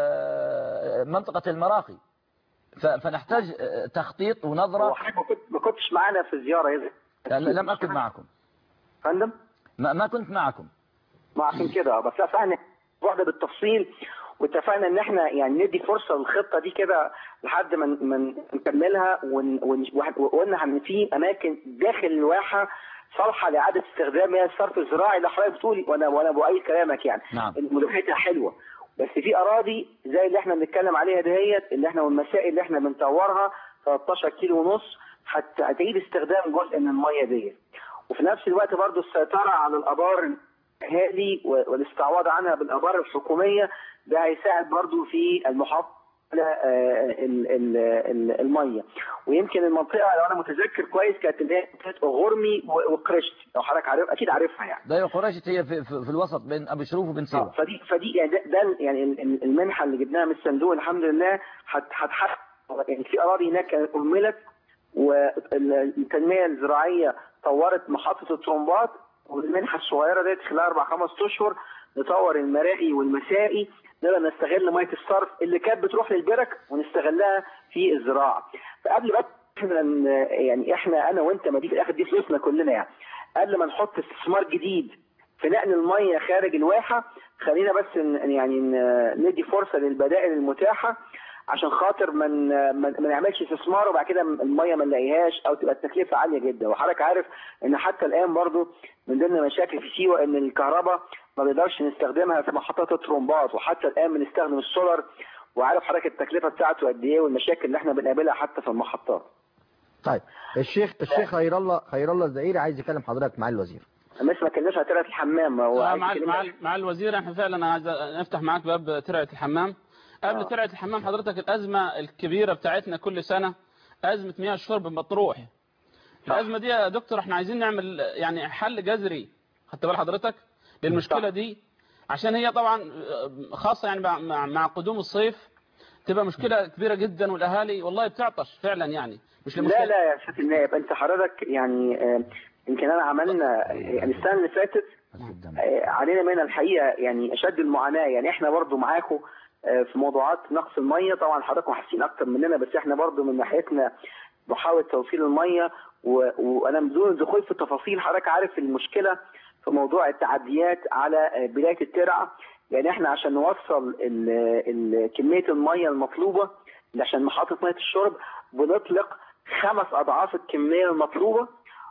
آه، منطقة المراقي ف- فنحتاج آه، تخطيط هو ونظرة حضرتك ما كنت- ما كنتش معانا في الزياره يا لأن لم أكن معكم فندم ما ما كنت معكم ما عشان كده بس اتفقنا واحده بالتفصيل واتفقنا ان احنا يعني ندي فرصه للخطه دي كده لحد ما ما نكملها ون- ون- وقلنا ان في اماكن داخل الواحه صالحه لاعاده استخدام هي الصرف الزراعي اللي حضرتك بتقول وانا وانا بؤيد كلامك يعني نعم. إن ملوحتها حلوه بس في اراضي زي اللي احنا بنتكلم عليها دهيت اللي احنا والمسائل اللي احنا بنطورها 13 كيلو ونص حتى هتعيد استخدام جزء من الميه ديت وفي نفس الوقت برضو السيطره على الابار الاهالي والاستعواض عنها بالابار الحكوميه ده هيساعد برضو في المحافظه على آه، ال- ال- ال- الميه ويمكن المنطقه لو انا متذكر كويس كانت اللي هي منطقه غرمي و- وقرشت لو حضرتك عارف اكيد عارفها يعني دايرة قريشة هي في, في, في الوسط بين أبو شروف وبين آه، سيوة فدي فدي يعني ده, ده يعني ال- ال- المنحه اللي جبناها من الصندوق الحمد لله هت- هتحقق يعني في اراضي هناك كانت اهملت والتنميه الزراعيه طورت محطه الطرمبات والمنحه الصغيره ديت خلال اربع خمس اشهر نطور المراقي والمسائي نقدر نستغل ميه الصرف اللي كانت بتروح للبرك ونستغلها في الزراعه فقبل بقى احنا ن- يعني احنا انا وانت ما دي في الاخر دي فلوسنا كلنا يعني قبل ما نحط استثمار جديد في نقل الميه خارج الواحه خلينا بس ن- يعني ن- ندي فرصه للبدائل المتاحه عشان خاطر ما ن- ما ما نعملش استثمار وبعد كده الميه ما نلاقيهاش او تبقى التكلفه عاليه جدا وحضرتك عارف ان حتى الان برضو من ضمن مشاكل في سيوه ان الكهرباء ما بنقدرش نستخدمها في محطات الترومبات وحتى الان بنستخدم السولار وعارف حضرتك التكلفه بتاعته قد ايه والمشاكل اللي احنا بنقابلها حتى في المحطات طيب الشيخ الشيخ خير الله خير الله الزعيري عايز يكلم حضرتك مع الوزير انا لسه ما اتكلمناش على ترعه الحمام هو آه، عايز مع يكلمنا- مع مع الوزير احنا فعلا عايز نفتح معاك باب ترعه الحمام قبل آه. ترعه الحمام حضرتك الازمه الكبيره بتاعتنا كل سنه ازمه مياه الشرب مطروح الازمه دي يا دكتور احنا عايزين نعمل يعني حل جذري خدت بال حضرتك للمشكله صح. دي عشان هي طبعا خاصه يعني مع- مع مع قدوم الصيف تبقى مشكله كبيره جدا والاهالي والله بتعطش فعلا يعني مش لا لمشكله لا يا سياده النائب انت حضرتك يعني آه، يمكن انا عملنا يعني السنه اللي فاتت آه، علينا منها الحقيقه يعني اشد المعاناه يعني احنا برضو معاكم آه، في موضوعات نقص الميه طبعا حضراتكم حاسين اكتر مننا بس احنا برضو من ناحيتنا بحاول توصيل الميه و- وانا بدون الدخول في التفاصيل حضرتك عارف المشكله في موضوع التعديات على آه، بدايه الترعه يعني احنا عشان نوصل ال- ال- كميه الميه المطلوبه عشان محطه ميه الشرب بنطلق خمس اضعاف الكميه المطلوبه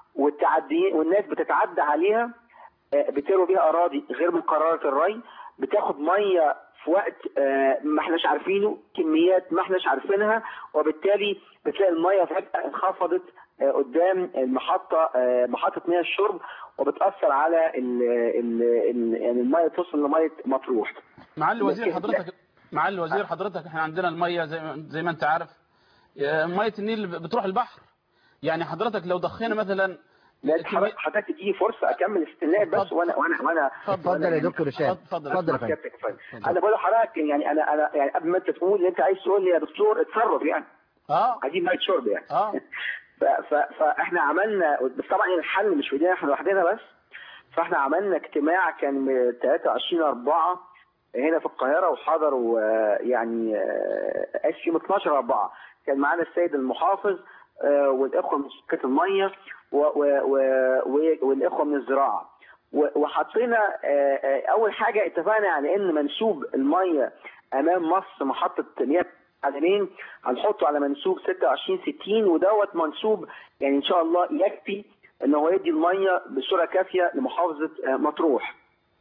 والتعدي والناس بتتعدى عليها آه، بتروي بيها اراضي غير مقرره الري بتاخد ميه في وقت آه، ما احناش عارفينه كميات ما احناش عارفينها وبالتالي بتلاقي الميه فجاه انخفضت آه، قدام المحطه آه، محطه مياه الشرب وبتاثر على ال ال ال يعني الميه توصل لميه مطروح مع الوزير لكن- حضرتك مع الوزير حضرتك احنا عندنا الميه زي ما- زي ما انت عارف آه، ميه النيل بتروح البحر يعني حضرتك لو ضخينا مثلا لا كمية- حضرتك حضرتك تديني فرصه اكمل استناد بس اتفضل. وانا وانا وانا اتفضل يا دكتور هشام اتفضل. اتفضل يا فندم سيادتك يا فندم. انا بقول لحضرتك يعني انا انا يعني قبل ما انت تقول اللي انت عايز تقول لي يا دكتور اتصرف يعني اه عايزين ميه شرب يعني اه ف- ف- فاحنا عملنا بس طبعا الحل مش في ايدينا احنا لوحدنا بس فاحنا عملنا اجتماع كان من 23 4 هنا في القاهره وحضروا آه، يعني آه، اسف يوم 12 4 كان معانا السيد المحافظ آه، والاخوه من شركه الميه و- و- و- و- والاخوه من الزراعه و- وحطينا آه، آه، اول حاجه اتفقنا على ان منسوب الميه امام مصر محطه مياه عالمين هنحطه على منسوب 26 60 ودوت منسوب يعني ان شاء الله يكفي ان هو يدي الميه بسرعه كافيه لمحافظه آه، مطروح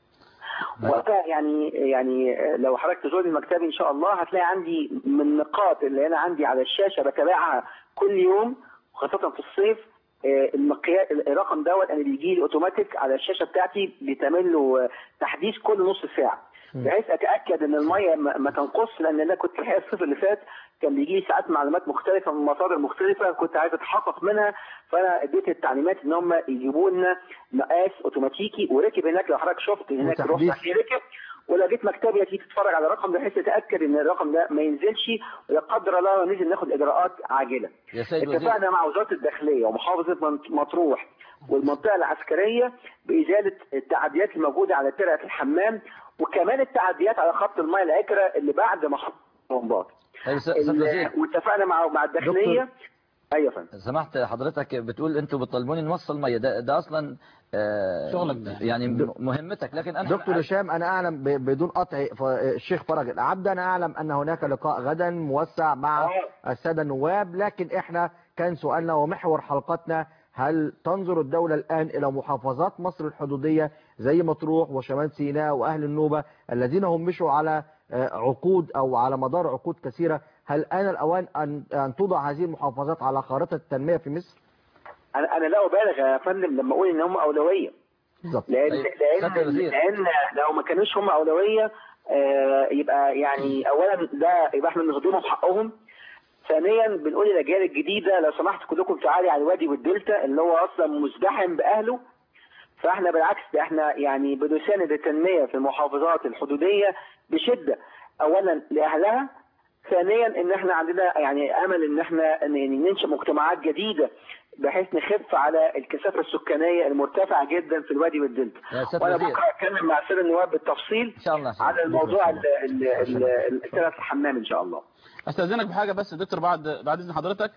وده يعني يعني لو حضرتك تزورني مكتبي ان شاء الله هتلاقي عندي من النقاط اللي انا عندي على الشاشه بتابعها كل يوم خاصه في الصيف آه، المقياس الرقم دوت انا بيجي لي اوتوماتيك على الشاشه بتاعتي بيتعمل له آه، تحديث كل نص ساعه بحيث اتاكد ان الميه ما ما تنقص لان انا كنت الحقيقه الصيف اللي فات كان بيجي لي ساعات معلومات مختلفه من مصادر مختلفه كنت عايز اتحقق منها فانا اديت التعليمات ان هم يجيبوا لنا مقاس اوتوماتيكي وركب هناك لو حضرتك شفت هناك وتحديث. رحت عليه ركب ولو جيت مكتبي تيجي تتفرج على الرقم بحيث تتاكد ان الرقم ده ما ينزلش ولا قدر الله لو نزل ناخد اجراءات عاجله. يا سيد وزير اتفقنا مع وزاره الداخليه ومحافظه منط- مطروح والمنطقه العسكريه بازاله التعديات الموجوده على ترعه الحمام وكمان التعديات على خط الماء العكره اللي بعد محطه الرمبات. طيب س- سيد وزير ال- واتفقنا مع مع الداخليه ايوه يا فندم سمحت حضرتك بتقول انتوا بتطالبوني نوصل ميه ده, ده اصلا آه، شغلك ده. يعني م- مهمتك لكن انا دكتور هشام أنا أعلم ب- بدون قطع ف- الشيخ فرج العبد أنا أعلم أن هناك لقاء غدا موسع مع آه. السادة النواب لكن إحنا كان سؤالنا ومحور حلقتنا هل تنظر الدولة الآن إلى محافظات مصر الحدودية زي مطروح وشمال سيناء وأهل النوبة الذين هم مشوا على آه، عقود أو على مدار عقود كثيرة هل آن الأوان أن أن توضع هذه المحافظات على خارطة التنمية في مصر؟ انا انا لا ابالغ يا فندم لما اقول ان هم اولويه بالظبط لان طيب، لان سيادة الوزير. لان لو ما كانوش هم اولويه آه، يبقى يعني اولا ده يبقى احنا بنهضمهم حقهم ثانيا بنقول للاجيال الجديده لو سمحت كلكم تعالي على الوادي والدلتا اللي هو اصلا مزدحم باهله فاحنا بالعكس ده احنا يعني بنساند التنميه في المحافظات الحدوديه بشده اولا لاهلها ثانيا ان احنا عندنا يعني امل ان احنا إن- إن ننشئ مجتمعات جديده بحيث نخف على الكثافه السكانيه المرتفعه جدا في الوادي والدلتا يا سيادة وانا الوزير. بكره اتكلم مع الساده النواب بالتفصيل ان شاء الله على الموضوع بكرة إن شاء الله. ال- ال- ال- الثلاث الحمام ان شاء الله استاذنك بحاجه بس يا دكتور بعد بعد اذن حضرتك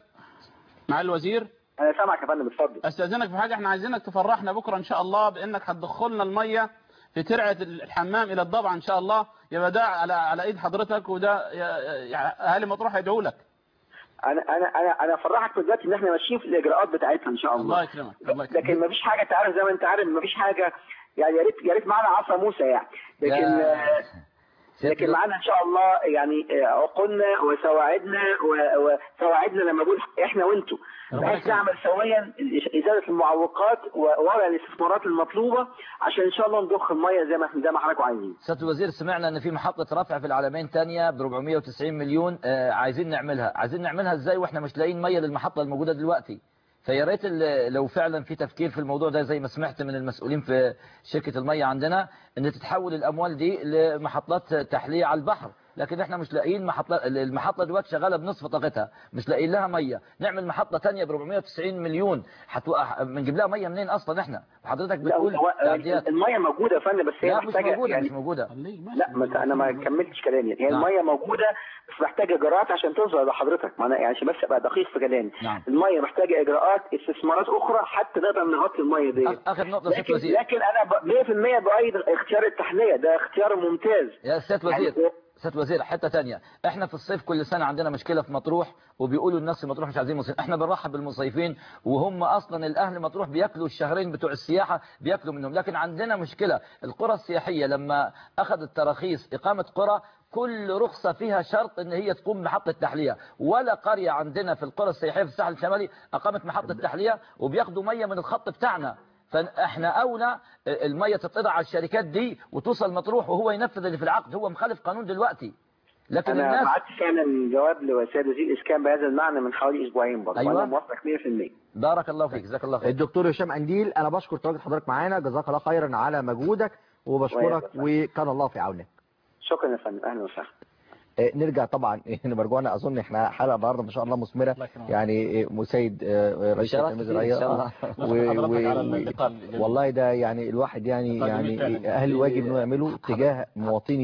مع الوزير انا سامعك يا فندم اتفضل استاذنك بحاجه احنا عايزينك تفرحنا بكره ان شاء الله بانك هتدخلنا الميه في ترعه الحمام الى الضبع ان شاء الله يبقى ده على على ايد حضرتك وده يا- يا- اهالي مطروح هيدعوا لك انا انا انا انا افرحك من دلوقتي ان احنا ماشيين في الاجراءات بتاعتنا ان شاء الله الله يكرمك الله يكرمك لكن ما فيش حاجه انت عارف زي ما انت عارف ما فيش حاجه يعني يا ريت يا ريت معانا عصا موسى يعني لكن يا- آه، سيادة لكن معانا ان شاء الله يعني آه، عقولنا وسواعدنا و- وسواعدنا لما بقول احنا وانتوا بحيث نعمل سويا ازاله المعوقات ووضع الاستثمارات المطلوبه عشان ان شاء الله نضخ الميه زي ما احنا زي ما حضراتكم عايزين سيادة الوزير سمعنا ان في محطة رفع في العالمين تانية ب 490 مليون آه، عايزين نعملها عايزين نعملها ازاي واحنا مش لاقيين مية للمحطة الموجودة دلوقتي فيا ريت ال- لو فعلا في تفكير في الموضوع ده زي ما سمعت من المسؤولين في شركة المية عندنا ان تتحول الاموال دي لمحطات تحلية على البحر لكن احنا مش لاقيين محطة المحطة دلوقتي شغالة بنصف طاقتها مش لاقيين لها مية نعمل محطة تانية ب 490 مليون هتوقع بنجيب لها مية منين اصلا احنا وحضرتك لا بتقول هو- تعديات الميه موجوده يا فندم بس هي لا مش محتاجه موجودة يعني مش موجودة خليك بس. لا ما انا ما كملتش كلامي هي نعم. الميه موجوده بس محتاجه اجراءات عشان توصل لحضرتك ما أنا يعني عشان بس ابقى دقيق في كلامي نعم. الميه محتاجه اجراءات استثمارات اخرى حتى نقدر نغطي الميه دي آخ- آخر نقطة سيادة لكن الوزير لكن انا ب- 100% بايد اختيار التحليه ده اختيار ممتاز يا سيادة يعني وزير سيادة وزير حتة تانية احنا في الصيف كل سنة عندنا مشكلة في مطروح وبيقولوا الناس في مطروح مش عايزين مصيف احنا بنرحب بالمصيفين وهم اصلا الاهل مطروح بياكلوا الشهرين بتوع السياحة بياكلوا منهم لكن عندنا مشكلة القرى السياحية لما اخذت تراخيص اقامة قرى كل رخصة فيها شرط ان هي تقوم بمحطة تحلية ولا قرية عندنا في القرى السياحية في الساحل الشمالي اقامت محطة تحلية وبياخدوا مية من الخط بتاعنا فاحنا اولى المية تتقطع على الشركات دي وتوصل مطروح وهو ينفذ اللي في العقد هو مخالف قانون دلوقتي لكن انا الناس بعت فعلا جواب لوسائل وزير الاسكان بهذا المعنى من حوالي اسبوعين برضه أيوة. وانا موافقك 100% بارك الله فيك جزاك الله خير الدكتور هشام انديل انا بشكر تواجد حضرتك معانا جزاك الله خيرا على مجهودك وبشكرك وكان الله في عونك شكرا يا فندم اهلا وسهلا آه، نرجع طبعا برجوعنا اظن احنا حلقه النهارده ما شاء الله مثمره الله يكرمك. يعني آه، مسيد آه، رئيس بشرف التلميذ كتير الرئيس إن شاء الله. و- حضرتك و- على و- اللقاء الجميل. والله ده يعني الواحد يعني لقاء يعني جميل فعلا. اهل الواجب انه يعملوا تجاه مواطني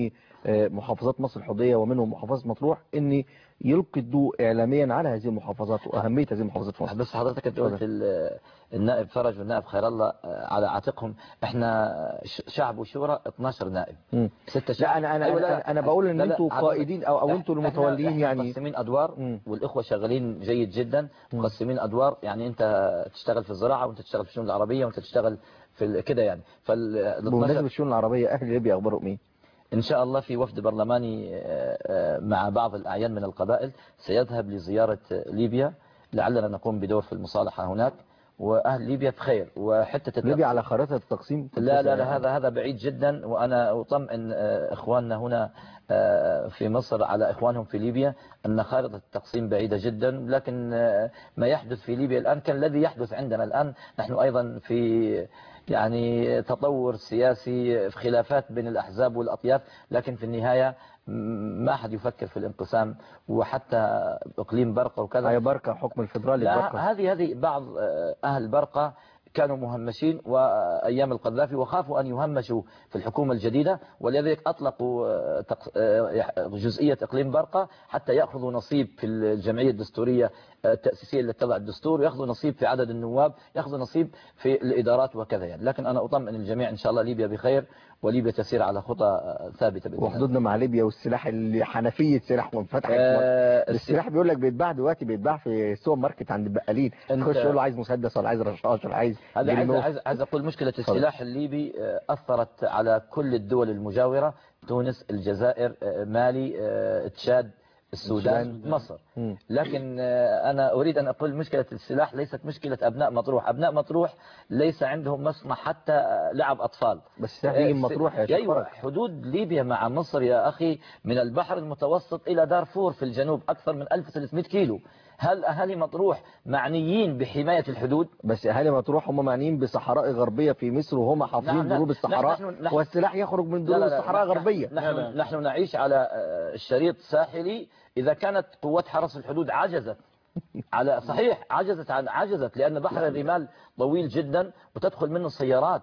آه، محافظات مصر الحدودية ومنهم محافظة مطروح ان يلقي الضوء اعلاميا على هذه المحافظات واهمية هذه المحافظات في مصر بس حضرتك انت قلت ال- النائب فرج والنائب خير الله آه، على عاتقهم احنا ش- شعب وشورى 12 نائب مم. ستة شعب لا انا انا أيوة، لا، انا, أنا بقول ان لا، لا، انتوا حضرتك- قائدين او او إحنا- انتوا إحنا- المتولين إحنا يعني مقسمين ادوار مم. والاخوه شغالين جيد جدا مقسمين ادوار يعني انت تشتغل في الزراعه وانت تشتغل في الشؤون العربيه وانت تشتغل في ال- كده يعني فال بمناسبة 12 الشؤون العربية اهل ليبيا اخبارهم ايه؟ إن شاء الله في وفد برلماني آه، آه، مع بعض الأعيان من القبائل سيذهب لزيارة ليبيا لعلنا نقوم بدور في المصالحة هناك وأهل ليبيا بخير وحتة التق- ليبيا على خريطة التقسيم لا لا لا هذا هذا بعيد جدا وأنا أطمئن آه، إخواننا هنا آه، في مصر على إخوانهم في ليبيا أن خارطة التقسيم بعيدة جدا لكن آه، ما يحدث في ليبيا الآن كان الذي يحدث عندنا الآن نحن أيضا في يعني تطور سياسي في خلافات بين الأحزاب والأطياف لكن في النهاية م- ما أحد يفكر في الانقسام وحتى إقليم برقة وكذا هي بركة حكم الفدرالي لا بركة هذه هذه بعض آه، أهل برقة كانوا مهمشين وأيام القذافي وخافوا أن يهمشوا في الحكومة الجديدة ولذلك أطلقوا آه، تق- آه، جزئية إقليم برقة حتى يأخذوا نصيب في الجمعية الدستورية آه، التأسيسية اللي تبع الدستور ويأخذوا نصيب في عدد النواب يأخذوا نصيب في الإدارات وكذا يعني لكن أنا أطمئن الجميع إن شاء الله ليبيا بخير وليبيا تسير على خطى آه، ثابتة بإذن الله. وحدودنا مع ليبيا والسلاح اللي حنفية سلاح منفتحة آه، السلاح بيقول لك بيتباع دلوقتي بيتباع في السوبر ماركت عند البقالين أنت- تخش تقول له عايز مسدس ولا عايز رشاش ولا عايز هذا عايز جريمة. عايز عايز اقول مشكله السلاح الليبي آه، اثرت على كل الدول المجاوره تونس الجزائر آه، مالي آه، تشاد السودان السودان. مصر مم. لكن آه، انا اريد ان اقول مشكله السلاح ليست مشكله ابناء مطروح ابناء مطروح ليس عندهم مصنع حتى آه، لعب اطفال بس السلاح بيجي من آه، مطروح يا شيخ ايوه فرج. حدود ليبيا مع مصر يا اخي من البحر المتوسط الى دارفور في الجنوب اكثر من 1300 كيلو هل اهالي مطروح معنيين بحمايه الحدود بس اهالي مطروح هم معنيين بصحراء غربيه في مصر وهم حافظين نعم، نعم. دروب الصحراء نحن- نحن- والسلاح يخرج من لا دروب لا لا، الصحراء نحن- غربيه نحن, نحن نعيش على آه، الشريط ساحلي إذا كانت قوات حرس الحدود عجزت على صحيح عجزت عن عجزت لأن بحر الرمال طويل جدا وتدخل منه السيارات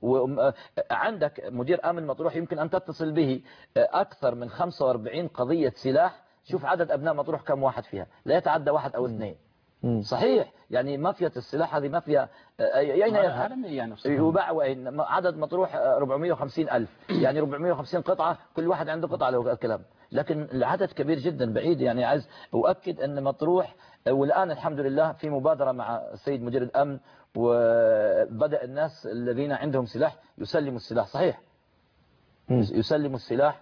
وعندك مدير أمن مطروح يمكن أن تتصل به آه، أكثر من 45 قضية سلاح شوف عدد أبناء مطروح كم واحد فيها لا يتعدى واحد أو اثنين مم. صحيح يعني مافيا السلاح هذه مافيا آه، أين يذهب عالميا يعني يباع وين عدد مطروح 450 ألف يعني 450 قطعة كل واحد عنده قطعة لو الكلام لكن العدد كبير جدا بعيد يعني عايز أؤكد أن مطروح والآن الحمد لله في مبادرة مع السيد مدير الأمن وبدأ الناس الذين عندهم سلاح يسلموا السلاح صحيح مم. يسلموا السلاح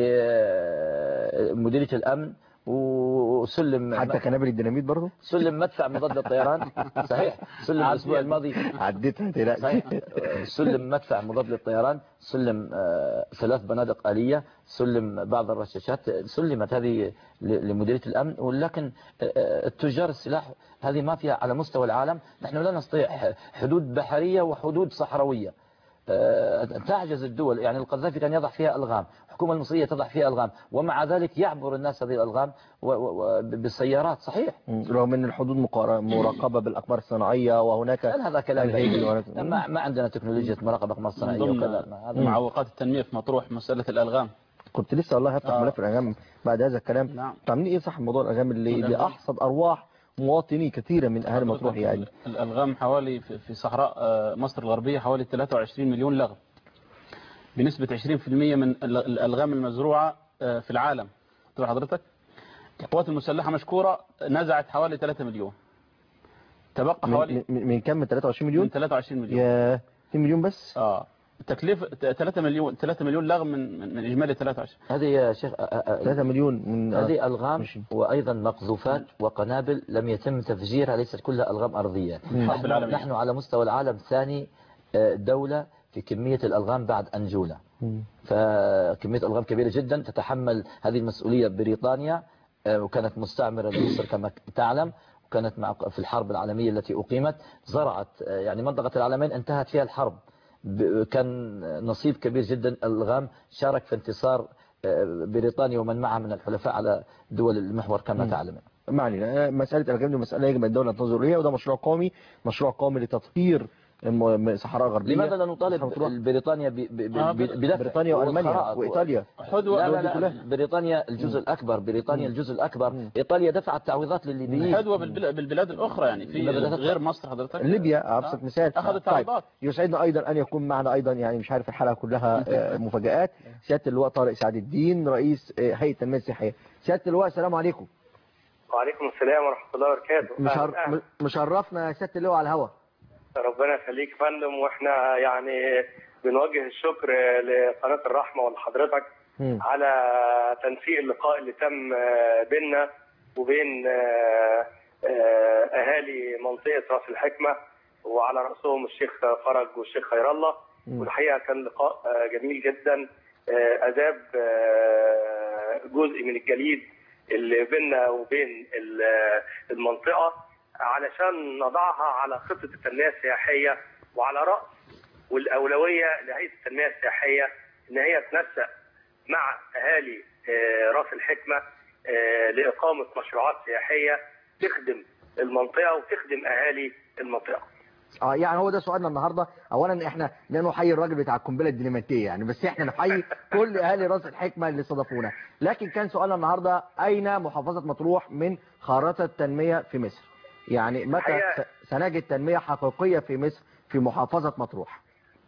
لمديرية الأمن وسلم حتى كنابل الديناميت برضه سلم مدفع مضاد للطيران صحيح سلم الأسبوع الماضي عديتها تلاقي صحيح سلم مدفع مضاد للطيران سلم آه، ثلاث بنادق آلية سلم بعض الرشاشات سلمت هذه ل- لمديرية الأمن ولكن آه، آه، التجار السلاح هذه مافيا على مستوى العالم نحن لا نستطيع حدود بحرية وحدود صحراوية آه، تعجز الدول يعني القذافي كان يضع فيها ألغام الحكومة المصرية تضع فيها ألغام ومع ذلك يعبر الناس هذه الألغام و- و- و- بالسيارات صحيح مم. رغم ان الحدود مقار- مراقبه بالاقمار الصناعيه وهناك هل هذا كلام الهيكل بعيد وهناك- ما, ما عندنا تكنولوجيا مراقبة أقمار من صناعية ضمن وكذا ما- هذا معوقات التنمية في مطروح مسألة الألغام كنت لسه والله هفتح آه. ملف الانغام بعد هذا الكلام نعم. انتوا عاملين ايه صح موضوع الانغام اللي اللي الأنغام. احصد ارواح مواطني كثيره من اهالي مطروح يعني الألغام حوالي في في صحراء آه، مصر الغربية حوالي 23 مليون لغم بنسبة 20% من ال- الألغام المزروعة آه، في العالم تقول حضرتك القوات المسلحة مشكورة نزعت حوالي 3 مليون تبقى من, حوالي من, من كم من 23 من مليون 23 مليون يا 2 مليون بس اه تكلفة 3 مليون 3 مليون لغم من من, من إجمالي 23 هذه يا شيخ أ- أ- 3 مليون من هذه ألغام ماشي. وأيضا مقذوفات وقنابل لم يتم تفجيرها ليست كلها ألغام أرضية الحرب نحن, العالمية. نحن على مستوى العالم ثاني آه، دولة في كمية الألغام بعد أنجولا مم. فكمية ألغام كبيرة جدا تتحمل هذه المسؤولية بريطانيا آه، وكانت مستعمرة لمصر كما تعلم وكانت مع في الحرب العالمية التي أقيمت زرعت آه، يعني منطقة العالمين انتهت فيها الحرب ب- كان نصيب كبير جدا الألغام شارك في انتصار آه، بريطانيا ومن معها من الحلفاء على دول المحور كما تعلم ما علينا آه، مسألة الألغام دي مسألة يجب أن الدولة تنظر إليها وده مشروع قومي مشروع قومي لتطهير الم- الصحراء الغربيه لماذا لا صحراء نطالب مطروح. بريطانيا ب- ب- آه، ب- بدفع بريطانيا والمانيا والخرائط وايطاليا حدوة لا لا دي لا كلها. بريطانيا الجزء الأكبر بريطانيا الجزء الأكبر إيطاليا دفعت تعويضات للليبيين حدوة بالبل- بالبلاد الأخرى يعني في لماذا لا غير مصر حضرتك ليبيا ابسط آه. مثال أخذت طيب تعويضات يسعدنا ايضا ان يكون معنا ايضا يعني مش عارف الحلقه كلها آه، مفاجات سياده اللواء طارق سعد الدين رئيس آه، هيئه التنميه الصحيه سياده اللواء السلام عليكم وعليكم السلام ورحمة الله وبركاته مشر... أهلا، أهلا. م- مشرفنا يا سياده اللواء على الهواء ربنا يخليك يا فندم واحنا يعني بنوجه الشكر لقناة الرحمة ولحضرتك مم. على تنسيق اللقاء اللي تم آه، بيننا وبين آه، آه، أهالي منطقة رأس الحكمة وعلى رأسهم الشيخ فرج والشيخ خير الله مم. والحقيقة كان لقاء آه، جميل جدا آه، أذاب آه، جزء من الجليد اللي بيننا وبين ال- المنطقة علشان نضعها على خطة التنمية السياحية وعلى رأس والأولوية لهيئة التنمية السياحية إن هي تنسق مع أهالي آه، رأس الحكمة آه، لإقامة مشروعات سياحية تخدم المنطقة وتخدم أهالي المنطقة اه يعني هو ده سؤالنا النهارده اولا احنا لا نحيي الراجل بتاع القنبله الديناميتيه يعني بس احنا نحيي كل اهالي راس الحكمه اللي استضافونا لكن كان سؤالنا النهارده اين محافظه مطروح من خارطه التنميه في مصر يعني متى الحقيقة- س- سنجد تنميه حقيقيه في مصر في محافظه مطروح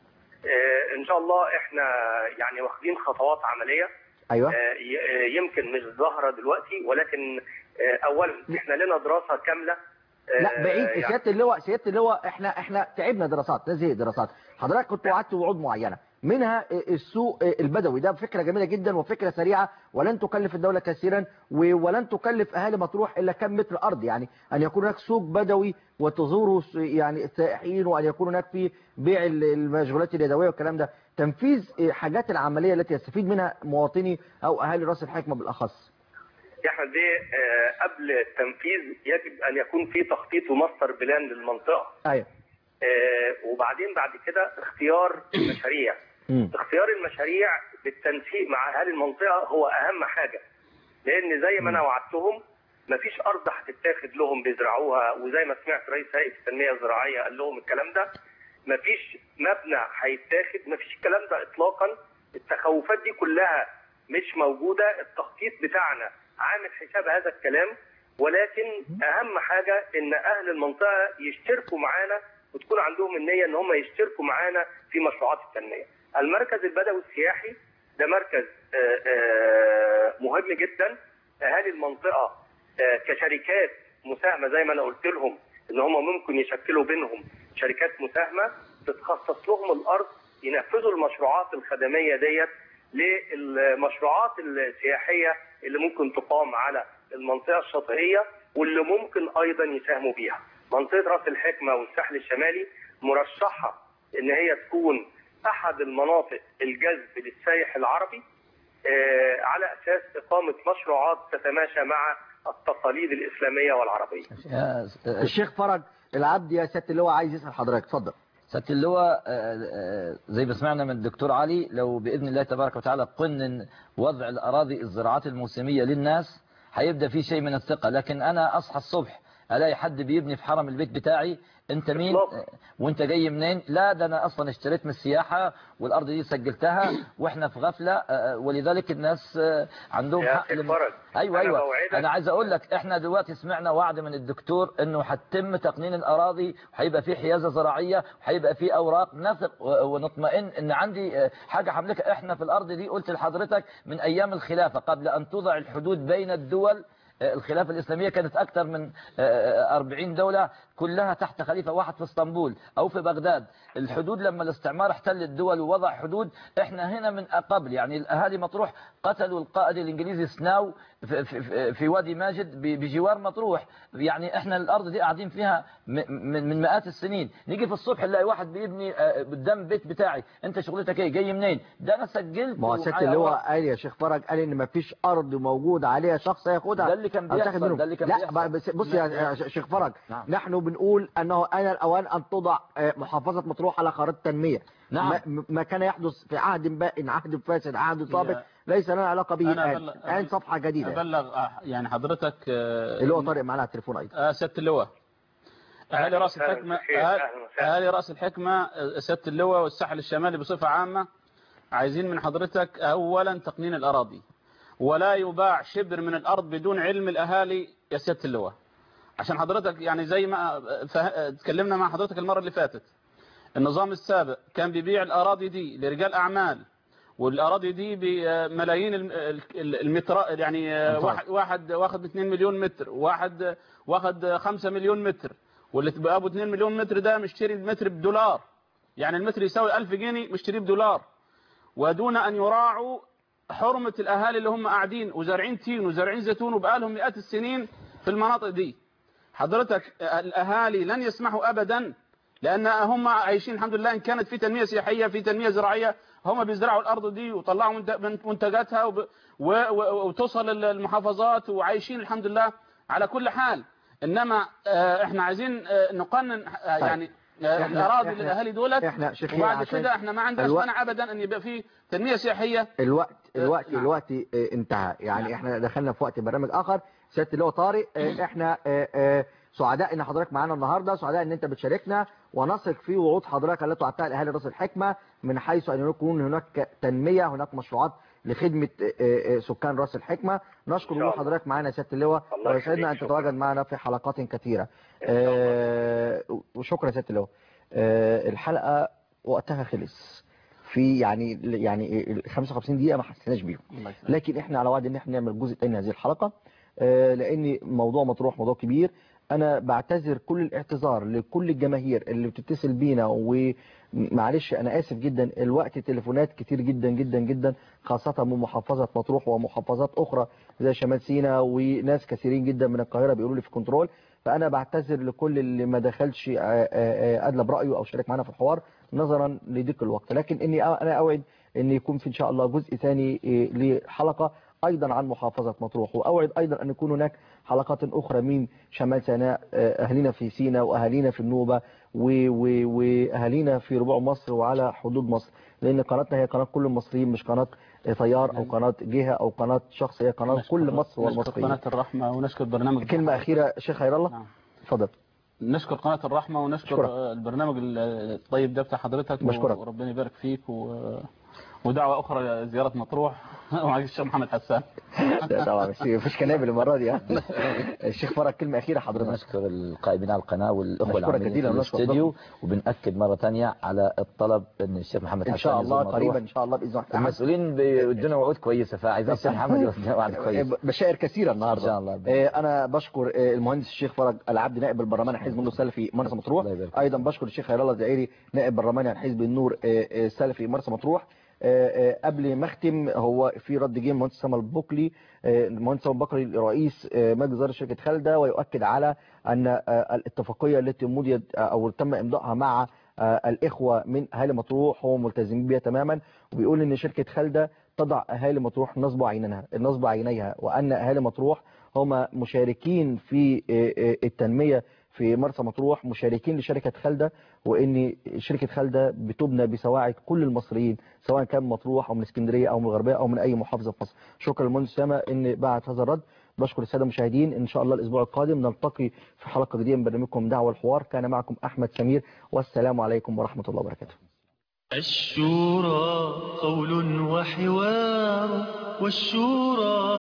آه، إن شاء الله إحنا يعني واخدين خطوات عملية ايوه آه، ي- آه، يمكن مش ظاهرة دلوقتي ولكن آه، أولا إحنا لنا دراسة كاملة آه، لا بعيد يعني سياده اللواء سياده اللواء احنا احنا تعبنا دراسات نزهق دراسات حضرتك كنت وعدت وعود معينه منها السوق البدوي ده فكره جميله جدا وفكره سريعه ولن تكلف الدوله كثيرا و- ولن تكلف اهالي مطروح الا كم متر ارض يعني ان يكون هناك سوق بدوي وتزوره س- يعني السائحين وان يكون هناك في بيع ال- المشغولات اليدويه والكلام ده تنفيذ حاجات العمليه التي يستفيد منها مواطني او اهالي راس الحكمه بالاخص يا احمد بيه آه، قبل التنفيذ يجب ان يكون في تخطيط وماستر بلان للمنطقه ايوه آه، وبعدين بعد كده اختيار المشاريع مم. اختيار المشاريع بالتنسيق مع اهالي المنطقه هو اهم حاجه لان زي ما انا وعدتهم مفيش ارض هتتاخد لهم بيزرعوها وزي ما سمعت رئيس هيئه التنميه الزراعيه قال لهم الكلام ده مفيش مبنى هيتاخد مفيش الكلام ده اطلاقا التخوفات دي كلها مش موجوده التخطيط بتاعنا عامل حساب هذا الكلام ولكن اهم حاجه ان اهل المنطقه يشتركوا معانا وتكون عندهم النيه ان هم يشتركوا معانا في مشروعات التنميه. المركز البدوي السياحي ده مركز آه، آه، مهم جدا اهالي المنطقه آه، كشركات مساهمه زي ما انا قلت لهم ان هم ممكن يشكلوا بينهم شركات مساهمه تتخصص لهم الارض ينفذوا المشروعات الخدميه ديت للمشروعات السياحيه اللي ممكن تقام على المنطقه الشاطئيه واللي ممكن ايضا يساهموا بيها. منطقه راس الحكمه والساحل الشمالي مرشحه ان هي تكون احد المناطق الجذب للسائح العربي آه، على اساس اقامه مشروعات تتماشى مع التقاليد الاسلاميه والعربيه. يا- الشيخ فرج العبد يا سياده اللواء عايز يسال حضرتك اتفضل سيادة اللواء آه، آه، زي ما سمعنا من الدكتور علي لو بإذن الله تبارك وتعالى قلنا وضع الأراضي الزراعات الموسمية للناس هيبدأ في شيء من الثقة لكن أنا أصحى الصبح ألاقي حد بيبني في حرم البيت بتاعي أنت مين إطلاقاً. آه، وأنت جاي منين لا ده أنا أصلا اشتريت من السياحة والأرض دي سجلتها وإحنا في غفلة آه، ولذلك الناس آه، عندهم يا حق أخي لم- فرج، أيوة أنا أيوة بوعدك- أنا عايز أقول لك إحنا دلوقتي سمعنا وعد من الدكتور إنه هتتم تقنين الأراضي وهيبقى في حيازة زراعية وهيبقى في أوراق نثق و- ونطمئن إن عندي آه، حاجة هملكها إحنا في الأرض دي قلت لحضرتك من أيام الخلافة قبل أن توضع الحدود بين الدول آه، الخلافة الإسلامية كانت أكثر من آه، 40 دولة كلها تحت خليفة واحد في اسطنبول أو في بغداد الحدود لما الاستعمار احتل الدول ووضع حدود احنا هنا من قبل يعني الأهالي مطروح قتلوا القائد الإنجليزي سناو في, في, في وادي ماجد ب- بجوار مطروح يعني احنا الأرض دي قاعدين فيها م- من, من مئات السنين نيجي في الصبح نلاقي واحد بيبني آه، قدام بيت بتاعي انت شغلتك ايه جاي منين ده انا سجلت ما هو سياده ومعايا اللواء أوراق. قال يا شيخ فرج قال ان مفيش ارض موجود عليها شخص هياخدها ده اللي كان أو تاخد بيحصل، منهم. ده اللي كان لا بيحصل. بقى بس بص يا يا شيخ فرج نعم. نحن بنقول انه ان الاوان ان توضع آه، محافظه مطروح على خريطه التنميه نعم. ما, ما كان يحدث في عهد بائن عهد فاسد عهد سابق هي- ليس لنا علاقه به أنا الان أبلغ- الان صفحه جديده ابلغ آه، يعني حضرتك آه، اللي هو طارق معنا على التليفون ايضا آه، سياده اللواء اهالي راس وسهلا الحكمه بالشيخ، أهالي- أهلا وسهلا. اهالي راس الحكمه سياده اللواء والساحل الشمالي بصفه عامه عايزين من حضرتك اولا تقنين الاراضي ولا يباع شبر من الارض بدون علم الاهالي يا سياده اللواء عشان حضرتك يعني زي ما فه... اتكلمنا مع حضرتك المره اللي فاتت النظام السابق كان بيبيع الاراضي دي لرجال اعمال والاراضي دي بملايين الم- ال- المتر يعني أمتار. واحد واحد واخد 2 مليون متر واحد واخد 5 مليون متر واللي تبقى ابو 2 مليون متر ده مشتري المتر بدولار يعني المتر يساوي 1000 جنيه مشتريه بدولار ودون ان يراعوا حرمة الاهالي اللي هم قاعدين وزارعين تين وزارعين زيتون وبقالهم مئات السنين في المناطق دي حضرتك الاهالي لن يسمحوا ابدا لان هم عايشين الحمد لله ان كانت في تنميه سياحيه في تنميه زراعيه هم بيزرعوا الارض دي وطلعوا منت- من- منتجاتها وب... و... و... وتوصل المحافظات وعايشين الحمد لله على كل حال انما آه، احنا عايزين آه، نقنن آه، يعني آه، إحنا- الاراضي إحنا- للاهالي دولت إحنا شيخين وبعد عشان كده احنا ما عندناش الوقت- مانع ابدا ان يبقى في تنميه سياحيه الوقت الوقت نعم. الوقت آه، انتهى يعني نعم. احنا دخلنا في وقت برنامج اخر سياده اللي هو طارق آه، احنا آه، آه، سعداء ان حضرتك معانا النهارده سعداء ان انت بتشاركنا ونثق في وعود حضرتك التي وعدتها لاهالي راس الحكمه من حيث ان يكون هناك تنميه هناك مشروعات لخدمه آه، آه، سكان راس الحكمه نشكر إن شاء وجود الله. حضرتك معانا يا سياده اللواء الله ويسعدنا ان يخليك، تتواجد معنا في حلقات كثيره إن شاء الله. آه، وشكرا يا سياده اللواء آه، الحلقه وقتها خلص في يعني يعني ال 55 دقيقه ما حسيناش بيهم الله يسلمك. لكن احنا على وعد ان احنا نعمل جزء تاني هذه الحلقه آه، لان موضوع مطروح موضوع كبير انا بعتذر كل الاعتذار لكل الجماهير اللي بتتصل بينا ومعلش انا اسف جدا الوقت تليفونات كتير جدا جدا جدا خاصه من محافظه مطروح ومحافظات اخرى زي شمال سيناء وناس كثيرين جدا من القاهره بيقولوا لي في كنترول فانا بعتذر لكل اللي ما دخلش آه، آه، آه، ادلى برايه او شارك معنا في الحوار نظرا لضيق الوقت لكن اني انا اوعد ان يكون في ان شاء الله جزء ثاني آه، لحلقه ايضا عن محافظه مطروح واوعد ايضا ان يكون هناك حلقات اخرى من شمال سيناء آه، اهالينا في سيناء واهالينا في النوبه و- و- واهالينا في ربوع مصر وعلى حدود مصر لان قناتنا هي قناه كل المصريين مش قناه آه، تيار او قناه جهه او قناه شخص هي قناه نشكر- كل مصر نشكر والمصريين قناه الرحمه ونشكر برنامج كلمه اخيره شيخ خير الله نعم. اتفضل نشكر قناة الرحمة ونشكر أشكرك. آه، البرنامج الطيب ده بتاع حضرتك بشكرك. وربنا يبارك فيك و... ودعوة أخرى زيارة مطروح مع الشيخ محمد حسان لا طبعا مش مفيش كنابل المره دي ها. الشيخ فرج كلمه اخيره حضرتك نشكر القائمين على القناة والأخوة نشكرك العاملين في جزيلا ونشكر الاستوديو وبنأكد مرة تانية على الطلب أن الشيخ محمد ان حسان شاء الله يزور مطروح. قريبا ان شاء الله باذن الله تعالى. المسؤولين بيدونا وعود كويسة فعايزين الشيخ محمد يودينا وعد كويس بشائر كثيره النهارده إن شاء الله. آه، انا بشكر آه، المهندس الشيخ فرج العبد نائب البرلمان عن حزب النور السلفي مرسى مطروح الله يبارك فيك. ايضا بشكر الشيخ خير الله الزعيري نائب برلماني عن حزب النور آه، آه، السلفي مرسى مطروح آه، آه، قبل ما اختم هو في رد جه المهندس سامي البكلي آه، المهندس سامي البكري رئيس آه، مجلس اداره شركه خالده ويؤكد على ان آه، الاتفاقيه التي مضيت آه، او تم امضائها مع آه، الاخوه من اهالي مطروح هم ملتزمين بها تماما وبيقول ان شركه خالده تضع اهالي مطروح نصب عينها نصب عينيها وان اهالي مطروح هم مشاركين في آه، آه، التنميه في مرسى مطروح مشاركين لشركه خالده وان شركه خالده بتبنى بسواعد كل المصريين سواء كان مطروح او من اسكندريه او من الغربيه او من اي محافظه في مصر شكرا للمهندس اسامه ان بعد هذا الرد بشكر الساده المشاهدين ان شاء الله الاسبوع القادم نلتقي في حلقه جديده من برنامجكم دعوه الحوار كان معكم احمد سمير والسلام عليكم ورحمه الله وبركاته الشورى قول وحوار والشورى